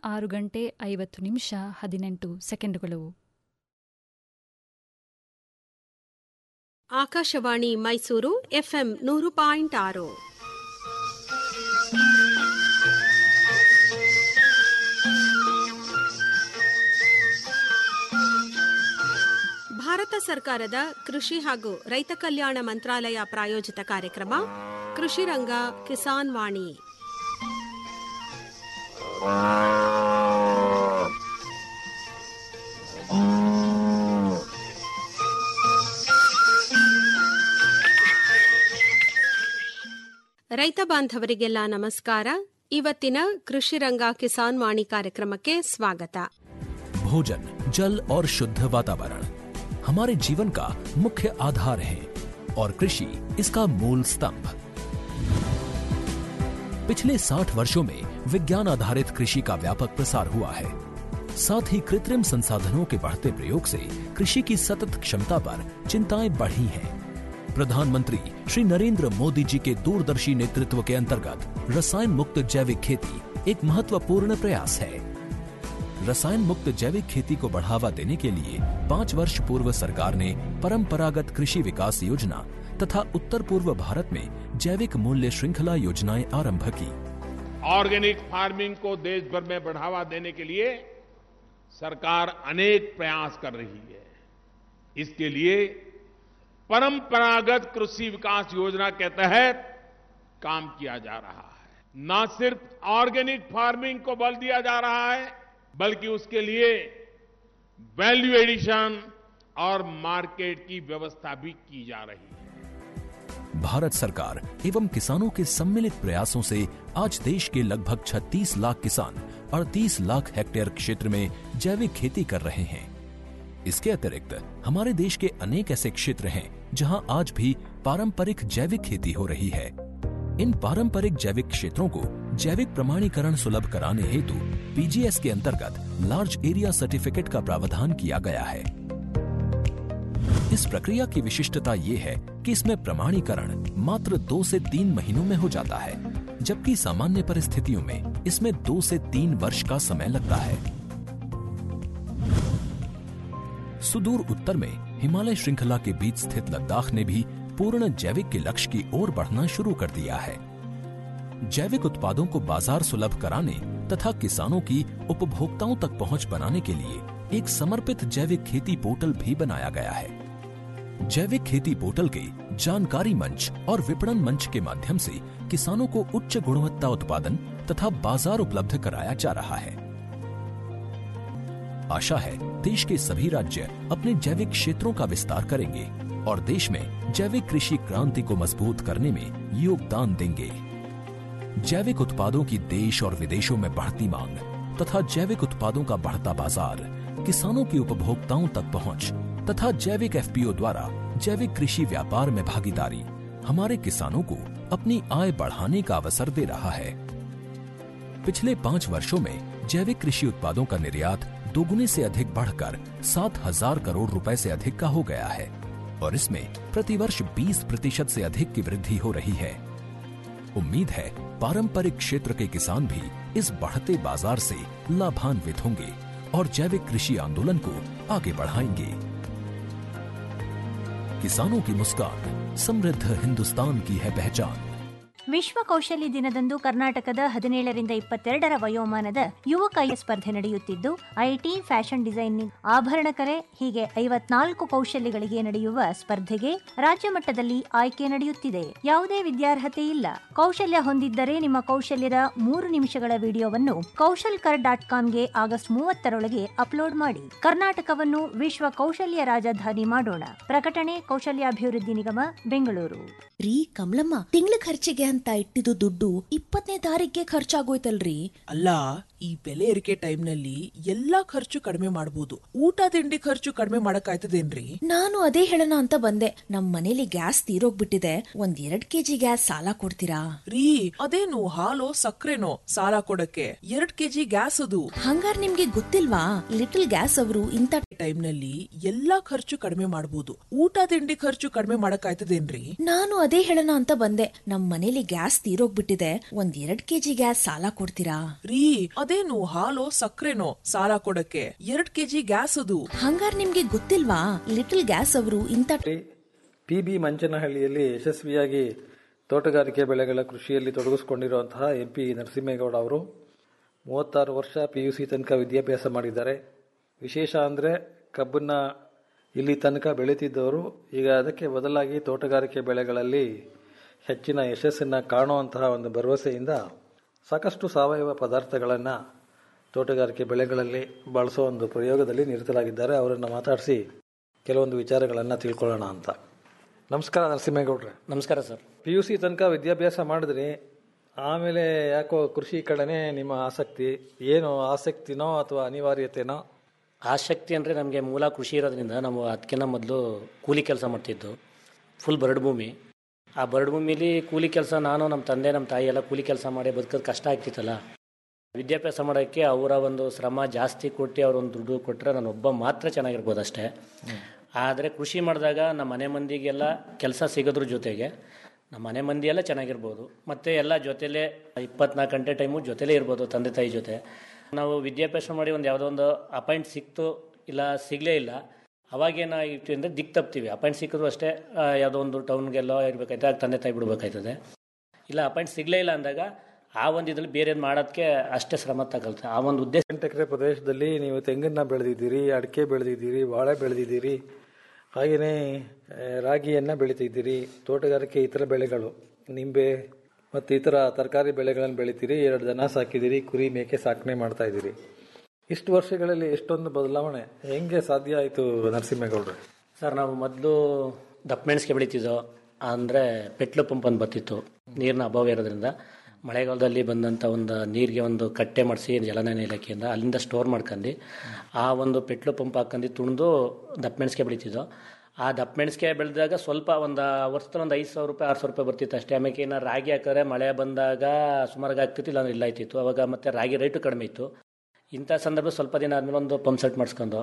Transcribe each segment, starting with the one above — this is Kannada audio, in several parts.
ಆರು ಗಂಟೆ ಐವತ್ತು ನಿಮಿಷ ಹದಿನೆಂಟು ಸೆಕೆಂಡುಗಳು ಆಕಾಶವಾಣಿ ಮೈಸೂರು ಎಫ್ಎಂ ನೂರು ಪಾಯಿಂಟ್ ಆರು ಭಾರತ ಸರ್ಕಾರದ ಕೃಷಿ ಹಾಗೂ ರೈತ ಕಲ್ಯಾಣ ಮಂತ್ರಾಲಯ ಪ್ರಾಯೋಜಿತ ಕಾರ್ಯಕ್ರಮ ಕೃಷಿ ರಂಗ ಕಿಸಾನ್ ವಾಣಿ ರೈತ ಬಾಂಧವರಿಗೆಲ್ಲ ನಮಸ್ಕಾರ ಇವತ್ತಿನ ಕೃಷಿ ರಂಗ ಕಿಸಾನ್ ವಾಣಿ ಕಾರ್ಯಕ್ರಮಕ್ಕೆ ಸ್ವಾಗತ भोजन जल और शुद्ध वातावरण हमारे जीवन का मुख्य आधार है और कृषि इसका मूल स्तंभ पिछले 60 वर्षों में विज्ञान आधारित कृषि का व्यापक प्रसार हुआ है साथ ही कृत्रिम संसाधनों के बढ़ते प्रयोग से कृषि की सतत क्षमता पर चिंताएं बढ़ी हैं प्रधानमंत्री श्री नरेंद्र मोदी जी के दूरदर्शी नेतृत्व के अंतर्गत रसायन मुक्त जैविक खेती एक महत्वपूर्ण प्रयास है रसायन मुक्त जैविक खेती को बढ़ावा देने के लिए पाँच वर्ष पूर्व सरकार ने परंपरागत कृषि विकास योजना तथा उत्तर पूर्व भारत में जैविक मूल्य श्रृंखला योजनाएं आरंभ की ऑर्गेनिक फार्मिंग को देश भर में बढ़ावा देने के लिए सरकार अनेक प्रयास कर रही है इसके लिए परंपरागत कृषि विकास योजना के तहत काम किया जा रहा है न सिर्फ ऑर्गेनिक फार्मिंग को बल दिया जा रहा है बल्कि उसके लिए वैल्यू एडिशन और मार्केट की व्यवस्था भी की जा रही है भारत सरकार एवं किसानों के सम्मिलित प्रयासों से आज देश के लगभग 36 लाख किसान 38 लाख हेक्टेयर क्षेत्र में जैविक खेती कर रहे हैं इसके अतिरिक्त हमारे देश के अनेक ऐसे क्षेत्र हैं जहां आज भी पारंपरिक जैविक खेती हो रही है इन पारंपरिक जैविक क्षेत्रों को जैविक प्रमाणीकरण सुलभ कराने हेतु पीजीएस के अंतर्गत लार्ज एरिया सर्टिफिकेट का प्रावधान किया गया है इस प्रक्रिया की विशिष्टता ये है कि इसमें प्रमाणीकरण मात्र दो से तीन महीनों में हो जाता है जबकि सामान्य परिस्थितियों में इसमें दो से तीन वर्ष का समय लगता है सुदूर उत्तर में हिमालय श्रृंखला के बीच स्थित लद्दाख ने भी पूर्ण जैविक के लक्ष्य की ओर बढ़ना शुरू कर दिया है जैविक उत्पादों को बाजार सुलभ कराने तथा किसानों की उपभोक्ताओं तक पहुंच बनाने के लिए एक समर्पित जैविक खेती पोर्टल भी बनाया गया है जैविक खेती पोर्टल के जानकारी मंच और विपणन मंच के माध्यम से किसानों को उच्च गुणवत्ता उत्पादन तथा बाजार उपलब्ध कराया जा रहा है आशा है देश के सभी राज्य अपने जैविक क्षेत्रों का विस्तार करेंगे और देश में जैविक कृषि क्रांति को मजबूत करने में योगदान देंगे जैविक उत्पादों की देश और विदेशों में बढ़ती मांग तथा जैविक उत्पादों का बढ़ता बाजार किसानों की उपभोक्ताओं तक पहुंच तथा जैविक एफपीओ द्वारा जैविक कृषि व्यापार में भागीदारी हमारे किसानों को अपनी आय बढ़ाने का अवसर दे रहा है पिछले पाँच वर्षों में जैविक कृषि उत्पादों का निर्यात दोगुने से अधिक बढ़कर सात हजार करोड़ रुपए से अधिक का हो गया है और इसमें प्रतिवर्ष 20 प्रतिशत से अधिक की वृद्धि हो रही है उम्मीद है पारंपरिक क्षेत्र के किसान भी इस बढ़ते बाजार से लाभान्वित होंगे और जैविक कृषि आंदोलन को आगे बढ़ाएंगे किसानों की मुस्कान समृद्ध हिंदुस्तान की है पहचान ವಿಶ್ವ ಕೌಶಲ್ಯ ದಿನದಂದು ಕರ್ನಾಟಕದ ಹದಿನೇಳರಿಂದ ಇಪ್ಪತ್ತೆರಡರ ವಯೋಮಾನದ ಯುವಕ ಸ್ಪರ್ಧೆ ನಡೆಯುತ್ತಿದ್ದು ಐಟಿ ಫ್ಯಾಷನ್ ಡಿಸೈನಿಂಗ್ ಆಭರಣ ಕಲೆ ಹೀಗೆ ಐವತ್ನಾಲ್ಕು ಕೌಶಲ್ಯಗಳಿಗೆ ನಡೆಯುವ ಸ್ಪರ್ಧೆಗೆ ರಾಜ್ಯ ಮಟ್ಟದಲ್ಲಿ ಆಯ್ಕೆ ನಡೆಯುತ್ತಿದೆ ಯಾವುದೇ ವಿದ್ಯಾರ್ಹತೆ ಇಲ್ಲ ಕೌಶಲ್ಯ ಹೊಂದಿದ್ದರೆ ನಿಮ್ಮ ಕೌಶಲ್ಯದ ಮೂರು ನಿಮಿಷಗಳ ವಿಡಿಯೋವನ್ನು ಕೌಶಲ್ ಕರ್ ಡಾಟ್ ಕಾಮ್ಗೆ ಆಗಸ್ಟ್ ಮೂವತ್ತರೊಳಗೆ ಅಪ್ಲೋಡ್ ಮಾಡಿ ಕರ್ನಾಟಕವನ್ನು ವಿಶ್ವ ಕೌಶಲ್ಯ ರಾಜಧಾನಿ ಮಾಡೋಣ ಪ್ರಕಟಣೆ ಕೌಶಲ್ಯಾಭಿವೃದ್ಧಿ ನಿಗಮ ಬೆಂಗಳೂರು ರೀ ಕಮಲಮ್ಮ ತಿಂಗಳ ಖರ್ಚಿಗೆ ಅಂತ ಇಟ್ಟಿದ್ದು ದುಡ್ಡು ಇಪ್ಪತ್ತನೇ ತಾರೀಕಿಗೆ ಖರ್ಚಾಗೋಯ್ತಲ್ರಿ ಅಲ್ಲ ಈ ಬೆಲೆ ಏರಿಕೆ ಟೈಮ್ನಲ್ಲಿ ಎಲ್ಲಾ ಖರ್ಚು ಕಡಿಮೆ ಮಾಡಬಹುದು ಊಟ ತಿಂಡಿ ಖರ್ಚು ಕಡಿಮೆ ಮಾಡಕ್ಕಾಯ್ತದೇನ್ರಿ ನಾನು ಅದೇ ಹೇಳೋಣ ಅಂತ ಬಂದೆ ನಮ್ ಮನೇಲಿ ಗ್ಯಾಸ್ ತೀರೋಗ್ಬಿಟ್ಟಿದೆ ಒಂದ್ ಎರಡ್ ಕೆಜಿ ಗ್ಯಾಸ್ ಸಾಲ ಕೊಡ್ತೀರಾ ರೀ ಅದೇನು ಹಾಲು ಸಕ್ಕರೆನೋ ಸಾಲ ಕೊಡಕ್ಕೆ ಎರಡ್ ಕೆಜಿ ಗ್ಯಾಸ್ ಅದು ಹಂಗಾರ್ ನಿಮ್ಗೆ ಗೊತ್ತಿಲ್ವಾ ಲಿಟಲ್ ಗ್ಯಾಸ್ ಅವರು ಇಂಥ ಟೈಮ್ನಲ್ಲಿ ಎಲ್ಲಾ ಖರ್ಚು ಕಡಿಮೆ ಮಾಡಬಹುದು ಊಟ ತಿಂಡಿ ಖರ್ಚು ಕಡಿಮೆ ಮಾಡಕ್ಕಾಯ್ತದೇನ್ರಿ ನಾನು ಅದೇ ಹೇಳೋಣ ಅಂತ ಬಂದೆ ನಮ್ ಮನೇಲಿ ಗ್ಯಾಸ್ ತೀರೋಗ್ಬಿಟ್ಟಿದೆ ಒಂದ್ ಎರಡ್ ಕೆಜಿ ಗ್ಯಾಸ್ ಸಾಲ ಕೊಡ್ತೀರಾ ರೀ ಅದೇನು ಹಾಲೋ ಸಕ್ಕರೆನೋ ಸಾಲ ಕೊಡಕ್ಕೆ ಎರಡ್ ಕೆಜಿ ಗ್ಯಾಸ್ ಅದು ಹಂಗಾರ್ ನಿಮ್ಗೆ ಗೊತ್ತಿಲ್ವಾ ಲಿಟಲ್ ಗ್ಯಾಸ್ ಅವರು ಇಂಥ ಪಿ ಬಿ ಮಂಚನಹಳ್ಳಿಯಲ್ಲಿ ಯಶಸ್ವಿಯಾಗಿ ತೋಟಗಾರಿಕೆ ಬೆಳೆಗಳ ಕೃಷಿಯಲ್ಲಿ ತೊಡಗಿಸಿಕೊಂಡಿರುವಂತಹ ಎಂ ಪಿ ನರಸಿಂಹೇಗೌಡ ಅವರು ಮೂವತ್ತಾರು ವರ್ಷ ಪಿ ಯು ಸಿ ತನಕ ವಿದ್ಯಾಭ್ಯಾಸ ಮಾಡಿದ್ದಾರೆ ವಿಶೇಷ ಅಂದರೆ ಕಬ್ಬನ್ನ ಇಲ್ಲಿ ತನಕ ಬೆಳೀತಿದ್ದವರು ಈಗ ಅದಕ್ಕೆ ಬದಲಾಗಿ ತೋಟಗಾರಿಕೆ ಬೆಳೆಗಳಲ್ಲಿ ಹೆಚ್ಚಿನ ಯಶಸ್ಸನ್ನು ಕಾಣುವಂತಹ ಒಂದು ಭರವಸೆಯಿಂದ ಸಾಕಷ್ಟು ಸಾವಯವ ಪದಾರ್ಥಗಳನ್ನು ತೋಟಗಾರಿಕೆ ಬೆಳೆಗಳಲ್ಲಿ ಬಳಸೋ ಒಂದು ಪ್ರಯೋಗದಲ್ಲಿ ನಿರತರಾಗಿದ್ದಾರೆ ಅವರನ್ನು ಮಾತಾಡಿಸಿ ಕೆಲವೊಂದು ವಿಚಾರಗಳನ್ನು ತಿಳ್ಕೊಳ್ಳೋಣ ಅಂತ ನಮಸ್ಕಾರ ನರಸಿಂಹೇಗೌಡ್ರೆ ನಮಸ್ಕಾರ ಸರ್ ಪಿ ಯು ಸಿ ತನಕ ವಿದ್ಯಾಭ್ಯಾಸ ಮಾಡಿದ್ರಿ ಆಮೇಲೆ ಯಾಕೋ ಕೃಷಿ ಕಡೆನೇ ನಿಮ್ಮ ಆಸಕ್ತಿ ಏನು ಆಸಕ್ತಿನೋ ಅಥವಾ ಅನಿವಾರ್ಯತೆನೋ ಆಸಕ್ತಿ ಅಂದರೆ ನಮಗೆ ಮೂಲ ಕೃಷಿ ಇರೋದ್ರಿಂದ ನಾವು ಅದಕ್ಕಿಂತ ಮೊದಲು ಕೂಲಿ ಕೆಲಸ ಮಾಡ್ತಿದ್ದು ಫುಲ್ ಬರಡು ಭೂಮಿ ಆ ಬರಡು ಭೂಮಿಲಿ ಕೂಲಿ ಕೆಲಸ ನಾನು ನಮ್ಮ ತಂದೆ ನಮ್ಮ ತಾಯಿ ಎಲ್ಲ ಕೂಲಿ ಕೆಲಸ ಮಾಡಿ ಬದುಕೋದು ಕಷ್ಟ ಆಗ್ತಿತ್ತಲ್ಲ ವಿದ್ಯಾಭ್ಯಾಸ ಮಾಡೋಕ್ಕೆ ಅವರ ಒಂದು ಶ್ರಮ ಜಾಸ್ತಿ ಕೊಟ್ಟು ಅವ್ರ ಒಂದು ದುಡ್ಡು ಕೊಟ್ಟರೆ ನಾನು ಒಬ್ಬ ಮಾತ್ರ ಚೆನ್ನಾಗಿರ್ಬೋದು ಅಷ್ಟೇ ಆದರೆ ಕೃಷಿ ಮಾಡಿದಾಗ ನಮ್ಮ ಮನೆ ಮಂದಿಗೆಲ್ಲ ಕೆಲಸ ಸಿಗೋದ್ರ ಜೊತೆಗೆ ನಮ್ಮ ಮನೆ ಮಂದಿ ಎಲ್ಲ ಚೆನ್ನಾಗಿರ್ಬೋದು ಮತ್ತು ಎಲ್ಲ ಜೊತೆಲೇ ಇಪ್ಪತ್ನಾಲ್ಕು ಗಂಟೆ ಟೈಮು ಜೊತೆಲೇ ಇರ್ಬೋದು ತಂದೆ ತಾಯಿ ಜೊತೆ ನಾವು ವಿದ್ಯಾಭ್ಯಾಸ ಮಾಡಿ ಒಂದು ಯಾವುದೋ ಒಂದು ಅಪಾಯಿಂಟ್ ಸಿಕ್ತು ಇಲ್ಲ ಸಿಗಲೇ ಇಲ್ಲ ಅವಾಗೇನಾಗಿತ್ತು ಅಂದರೆ ದಿಕ್ ತಪ್ತೀವಿ ಅಪಾಯಿಂಟ್ ಸಿಕ್ಕಿದ್ರು ಅಷ್ಟೇ ಆ, ಯಾವುದೋ ಒಂದು ಟೌನ್ಗೆಲ್ಲೋ ಇರಬೇಕಾಯ್ತು ಆಗ ತಂದೆ ತಾಯಿ ಬಿಡ್ಬೇಕಾಯ್ತದೆ ಇಲ್ಲ ಅಪಾಯಿಂಟ್ ಸಿಗಲೇ ಇಲ್ಲ ಅಂದಾಗ ಆ ಒಂದು ಇದ್ರಲ್ಲಿ ಬೇರೆ ಮಾಡೋದಕ್ಕೆ ಅಷ್ಟೇ ಶ್ರಮ ತಗೊಳ್ತೆ ಆ ಒಂದು ಉದ್ದೇಶ ಎಂಟು ಎಕರೆ ಪ್ರದೇಶದಲ್ಲಿ ನೀವು ತೆಂಗನ್ನ ಬೆಳೆದಿದ್ದೀರಿ ಅಡಿಕೆ ಬೆಳೆದಿದ್ದೀರಿ ಬಾಳೆ ಬೆಳೆದಿದ್ದೀರಿ ಹಾಗೆಯೇ ಆ, ರಾಗಿಯನ್ನು ಬೆಳೀತಿದ್ದೀರಿ ತೋಟಗಾರಿಕೆ ಇತರ ಬೆಳೆಗಳು ನಿಂಬೆ ಮತ್ತು ಇತರ ತರಕಾರಿ ಬೆಳೆಗಳನ್ನು ಬೆಳಿತೀರಿ ಎರಡು ದನ ಸಾಕಿದ್ದೀರಿ ಕುರಿ ಮೇಕೆ ಸಾಕಣೆ ಮಾಡ್ತಾ ಇದ್ದೀರಿ ಇಷ್ಟು ವರ್ಷಗಳಲ್ಲಿ ಎಷ್ಟೊಂದು ಬದಲಾವಣೆ ಹೆಂಗೆ ಸಾಧ್ಯ ಆಯಿತು ನರಸಿಂಹೇಗೌಡ್ರೆ ಸರ್ ನಾವು ಮೊದಲು ದಪ್ಪ ಮೆಣಸಿಗೆ ಬೆಳೀತಿದ್ದೋ ಅಂದರೆ ಪೆಟ್ಲು ಪಂಪ್ ಅಂತ ಬರ್ತಿತ್ತು ನೀರಿನ ಅಭಾವ ಇರೋದ್ರಿಂದ ಮಳೆಗಾಲದಲ್ಲಿ ಬಂದಂಥ ಒಂದು ನೀರಿಗೆ ಒಂದು ಕಟ್ಟೆ ಮಾಡಿಸಿ ಜಲನಯನ ಇಲಾಖೆಯಿಂದ ಅಲ್ಲಿಂದ ಸ್ಟೋರ್ ಮಾಡ್ಕೊಂಡು ಆ ಒಂದು ಪೆಟ್ಲು ಪಂಪ್ ಹಾಕೊಂಡು ತುಣಿದು ದಪ್ಪ ಮೆಣಸಿಗೆ ಬೆಳೀತಿದ್ದೋ ಆ ದಪ್ಪ ಮೆಣಸಿಗೆ ಬೆಳೆದಾಗ ಸ್ವಲ್ಪ ಒಂದು ವರ್ಷದಲ್ಲಿ ಒಂದು ಐದು ಸಾವಿರ ರೂಪಾಯಿ ಆರು ಸಾವಿರ ರೂಪಾಯಿ ಬರ್ತಿತ್ತು ಅಷ್ಟೇ ಆಮೇಲೆ ಇನ್ನು ರಾಗಿ ಹಾಕಿದ್ರೆ ಮಳೆ ಬಂದಾಗ ಸುಮಾರಾಗಿ ಆಗ್ತಿತ್ತು ಇಲ್ಲಾಂದ್ರೆ ಇಲ್ಲ ಆಯ್ತಿತ್ತು ಅವಾಗ ಮತ್ತೆ ರಾಗಿ ರೇಟು ಕಡಿಮೆ ಇತ್ತು ಇಂಥ ಸಂದರ್ಭ ಸ್ವಲ್ಪ ದಿನ ಆದಮೇಲೆ ಒಂದು ಪಂಪ್ ಸೆಟ್ ಮಾಡಿಸ್ಕೊಂಡು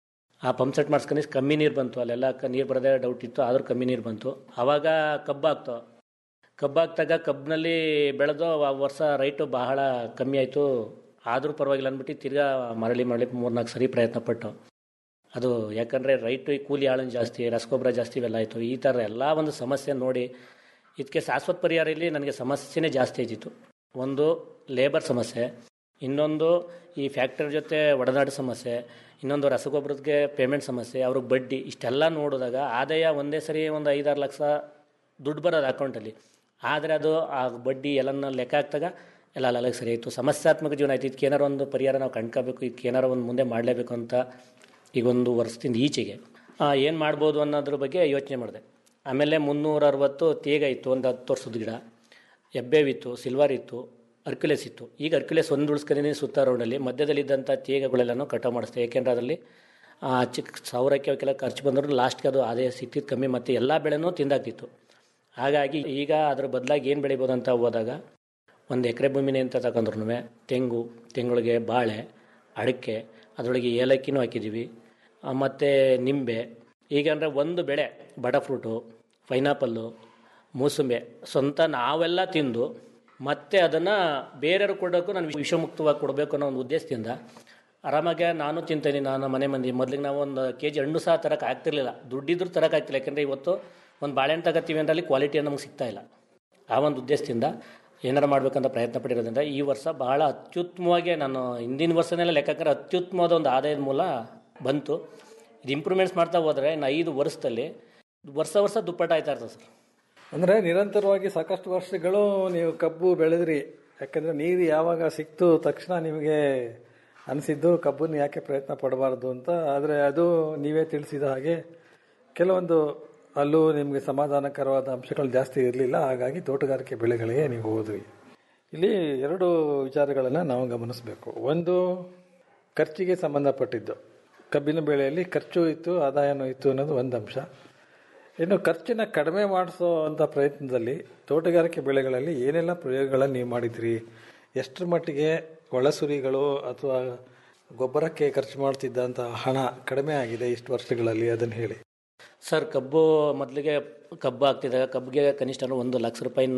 ಆ ಪಂಪ್ ಸೆಟ್ ಮಾಡಿಸ್ಕೊಂಡು ಕಮ್ಮಿ ನೀರು ಬಂತು ಅಲ್ಲೆಲ್ಲ ಕ ನೀರು ಬರೋದೇ ಡೌಟ್ ಇತ್ತು ಆದರೂ ಕಮ್ಮಿ ನೀರು ಬಂತು ಆವಾಗ ಕಬ್ಬು ಆಗ್ತು ಕಬ್ಬು ಹಾಕ್ದಾಗ ಕಬ್ಬಿನಲ್ಲಿ ಬೆಳೆದು ಆ ವರ್ಷ ರೈಟು ಬಹಳ ಕಮ್ಮಿ ಆಯಿತು ಆದರೂ ಪರವಾಗಿಲ್ಲ ಅಂದ್ಬಿಟ್ಟು ತಿರ್ಗಾ ಮರಳಿ ಮರಳಿ ಮೂರ್ನಾಲ್ಕು ಸರಿ ಪ್ರಯತ್ನ ಪಟ್ಟು ಅದು ಯಾಕಂದರೆ ರೈಟು ಈ ಕೂಲಿ ಆಳನ್ ಜಾಸ್ತಿ ರಸಗೊಬ್ಬರ ಜಾಸ್ತಿ ಇವೆಲ್ಲ ಆಯಿತು ಈ ಥರ ಎಲ್ಲ ಒಂದು ಸಮಸ್ಯೆ ನೋಡಿ ಇದಕ್ಕೆ ಶಾಶ್ವತ ಪರಿಹಾರ ಇಲ್ಲಿ ನನಗೆ ಸಮಸ್ಯೆನೇ ಜಾಸ್ತಿ ಆಯ್ತಿತ್ತು ಒಂದು ಲೇಬರ್ ಸಮಸ್ಯೆ ಇನ್ನೊಂದು ಈ ಫ್ಯಾಕ್ಟರಿ ಜೊತೆ ಒಡನಾಟ ಸಮಸ್ಯೆ ಇನ್ನೊಂದು ರಸಗೊಬ್ಬರಕ್ಕೆ ಪೇಮೆಂಟ್ ಸಮಸ್ಯೆ ಅವ್ರಿಗೆ ಬಡ್ಡಿ ಇಷ್ಟೆಲ್ಲ ನೋಡಿದಾಗ ಆದಾಯ ಒಂದೇ ಸರಿ ಒಂದು ಐದಾರು ಲಕ್ಷ ದುಡ್ಡು ಬರೋದು ಅಕೌಂಟಲ್ಲಿ ಆದರೆ ಅದು ಆ ಬಡ್ಡಿ ಎಲ್ಲನ ಲೆಕ್ಕ ಹಾಕ್ದಾಗ ಎಲ್ಲ ಅಲ್ಲ ಸರಿ ಆಯಿತು ಸಮಸ್ಯಾತ್ಮಕ ಜೀವನ ಆಯಿತು ಇದಕ್ಕೆ ಏನಾರು ಒಂದು ಪರಿಹಾರ ನಾವು ಕಂಡ್ಕೋಬೇಕು ಇದಕ್ಕೆ ಏನಾರು ಒಂದು ಮುಂದೆ ಮಾಡಲೇಬೇಕು ಅಂತ ಈಗ ಒಂದು ವರ್ಷದಿಂದ ಈಚೆಗೆ ಏನು ಮಾಡ್ಬೋದು ಅನ್ನೋದ್ರ ಬಗ್ಗೆ ಯೋಚನೆ ಮಾಡಿದೆ ಆಮೇಲೆ ಮುನ್ನೂರ ಅರವತ್ತು ತೇಗ ಇತ್ತು ಒಂದು ಹತ್ತು ವರ್ಷದ ಗಿಡ ಎಬ್ಬೇವಿತ್ತು ಸಿಲ್ವರ್ ಇತ್ತು ಅರ್ಕ್ಯುಲೆಸ್ ಇತ್ತು ಈಗ ಅರ್ಕ್ಯುಲೆಸ್ ಒಂದು ಉಳಿಸ್ಕೊಂಡಿದ್ದೀನಿ ಸುತ್ತ ರೋಡಲ್ಲಿ ಮಧ್ಯದಲ್ಲಿದ್ದಂಥ ತೇಗಗಳೆಲ್ಲನೂ ಕಟಾವು ಮಾಡಿಸ್ದೆ ಏಕೆಂದರೆ ಅದರಲ್ಲಿ ಆ ಚಿಕ್ಕ ಸಾವಿರಕ್ಕೆ ಅವಕ್ಕೆಲ್ಲ ಖರ್ಚು ಬಂದರೂ ಲಾಸ್ಟ್ಗೆ ಅದು ಆದಾಯ ಸಿಕ್ತಿದ್ದು ಕಮ್ಮಿ ಮತ್ತು ಎಲ್ಲ ಬೆಳೆನೂ ತಿಂದಾಗ್ತಿತ್ತು ಹಾಗಾಗಿ ಈಗ ಅದ್ರ ಬದಲಾಗಿ ಏನು ಬೆಳಿಬೋದು ಅಂತ ಹೋದಾಗ ಒಂದು ಎಕರೆ ಭೂಮಿನೇ ಅಂತ ತಗೊಂಡ್ರು ತೆಂಗು ತೆಂಗುಳಿಗೆ ಬಾಳೆ ಅಡಿಕೆ ಅದರೊಳಗೆ ಏಲಕ್ಕಿನೂ ಹಾಕಿದ್ದೀವಿ ಮತ್ತು ನಿಂಬೆ ಈಗ ಅಂದರೆ ಒಂದು ಬೆಳೆ ಬಡ ಫ್ರೂಟು ಪೈನಾಪಲ್ಲು ಮೂಸಂಬೆ ಸ್ವಂತ ನಾವೆಲ್ಲ ತಿಂದು ಮತ್ತೆ ಅದನ್ನು ಬೇರೆಯವ್ರು ಕೊಡೋಕ್ಕೂ ನಾನು ವಿಷಮುಕ್ತವಾಗಿ ಕೊಡಬೇಕು ಅನ್ನೋ ಒಂದು ಉದ್ದೇಶದಿಂದ ಆರಾಮಾಗಿ ನಾನು ತಿಂತೀನಿ ನಾನು ಮನೆ ಮಂದಿ ಮೊದಲಿಗೆ ನಾವು ಒಂದು ಕೆ ಜಿ ಹಣ್ಣು ಸಹ ತರಕ್ಕೆ ಆಗ್ತಿರ್ಲಿಲ್ಲ ದುಡ್ಡಿದ್ರು ತರಕ್ಕೆ ಆಗ್ತಿಲ್ಲ ಯಾಕೆಂದರೆ ಇವತ್ತು ಒಂದು ಬಾಳೆಹಣ್ಣು ತಗೋತೀವಿ ಅಂದರೆ ಅಲ್ಲಿ ಕ್ವಾಲಿಟಿ ನಮಗೆ ಸಿಗ್ತಾ ಇಲ್ಲ ಆ ಒಂದು ಉದ್ದೇಶದಿಂದ ಏನಾರು ಮಾಡ್ಬೇಕಂತ ಪ್ರಯತ್ನ ಪಟ್ಟಿರೋದ್ರಿಂದ ಈ ವರ್ಷ ಬಹಳ ಅತ್ಯುತ್ತಮವಾಗಿ ನಾನು ಹಿಂದಿನ ವರ್ಷನೆಲ್ಲ ಲೆಕ್ಕಕ್ಕಾರೆ ಅತ್ಯುತ್ತಮವಾದ ಒಂದು ಆದಾಯದ ಮೂಲ ಬಂತು ಇದು ಇಂಪ್ರೂವ್ಮೆಂಟ್ಸ್ ಮಾಡ್ತಾ ಹೋದರೆ ಇನ್ನು ಐದು ವರ್ಷದಲ್ಲಿ ವರ್ಷ ವರ್ಷ ದುಪ್ಪಟ್ಟ ಆಯ್ತಾ ಇರ್ತದೆ ಸರ್ ಅಂದರೆ ನಿರಂತರವಾಗಿ ಸಾಕಷ್ಟು ವರ್ಷಗಳು ನೀವು ಕಬ್ಬು ಬೆಳೆದ್ರಿ ಯಾಕಂದರೆ ನೀರು ಯಾವಾಗ ಸಿಕ್ತು ತಕ್ಷಣ ನಿಮಗೆ ಅನಿಸಿದ್ದು ಕಬ್ಬನ್ನು ಯಾಕೆ ಪ್ರಯತ್ನ ಪಡಬಾರ್ದು ಅಂತ ಆದರೆ ಅದು ನೀವೇ ತಿಳಿಸಿದ ಹಾಗೆ ಕೆಲವೊಂದು ಅಲ್ಲೂ ನಿಮಗೆ ಸಮಾಧಾನಕರವಾದ ಅಂಶಗಳು ಜಾಸ್ತಿ ಇರಲಿಲ್ಲ ಹಾಗಾಗಿ ತೋಟಗಾರಿಕೆ ಬೆಳೆಗಳಿಗೆ ನೀವು ಹೋದ್ರಿ ಇಲ್ಲಿ ಎರಡು ವಿಚಾರಗಳನ್ನು ನಾವು ಗಮನಿಸಬೇಕು ಒಂದು ಖರ್ಚಿಗೆ ಸಂಬಂಧಪಟ್ಟಿದ್ದು ಕಬ್ಬಿನ ಬೆಳೆಯಲ್ಲಿ ಖರ್ಚು ಇತ್ತು ಆದಾಯನೂ ಇತ್ತು ಅನ್ನೋದು ಒಂದು ಅಂಶ ಇನ್ನು ಖರ್ಚನ್ನ ಕಡಿಮೆ ಮಾಡಿಸೋ ಅಂಥ ಪ್ರಯತ್ನದಲ್ಲಿ ತೋಟಗಾರಿಕೆ ಬೆಳೆಗಳಲ್ಲಿ ಏನೆಲ್ಲ ಪ್ರಯೋಗಗಳನ್ನು ನೀವು ಮಾಡಿದ್ರಿ ಎಷ್ಟರ ಮಟ್ಟಿಗೆ ಒಳಸುರಿಗಳು ಅಥವಾ ಗೊಬ್ಬರಕ್ಕೆ ಖರ್ಚು ಮಾಡ್ತಿದ್ದಂಥ ಹಣ ಕಡಿಮೆ ಆಗಿದೆ ಇಷ್ಟು ವರ್ಷಗಳಲ್ಲಿ ಅದನ್ನು ಹೇಳಿ ಸರ್ ಕಬ್ಬು ಮೊದಲಿಗೆ ಕಬ್ಬು ಆಗ್ತಿದ್ದಾಗ ಕಬ್ಬಿಗೆ ಕನಿಷ್ಠ ಅಂದ್ರೆ ಒಂದು ಲಕ್ಷ ರೂಪಾಯಿನ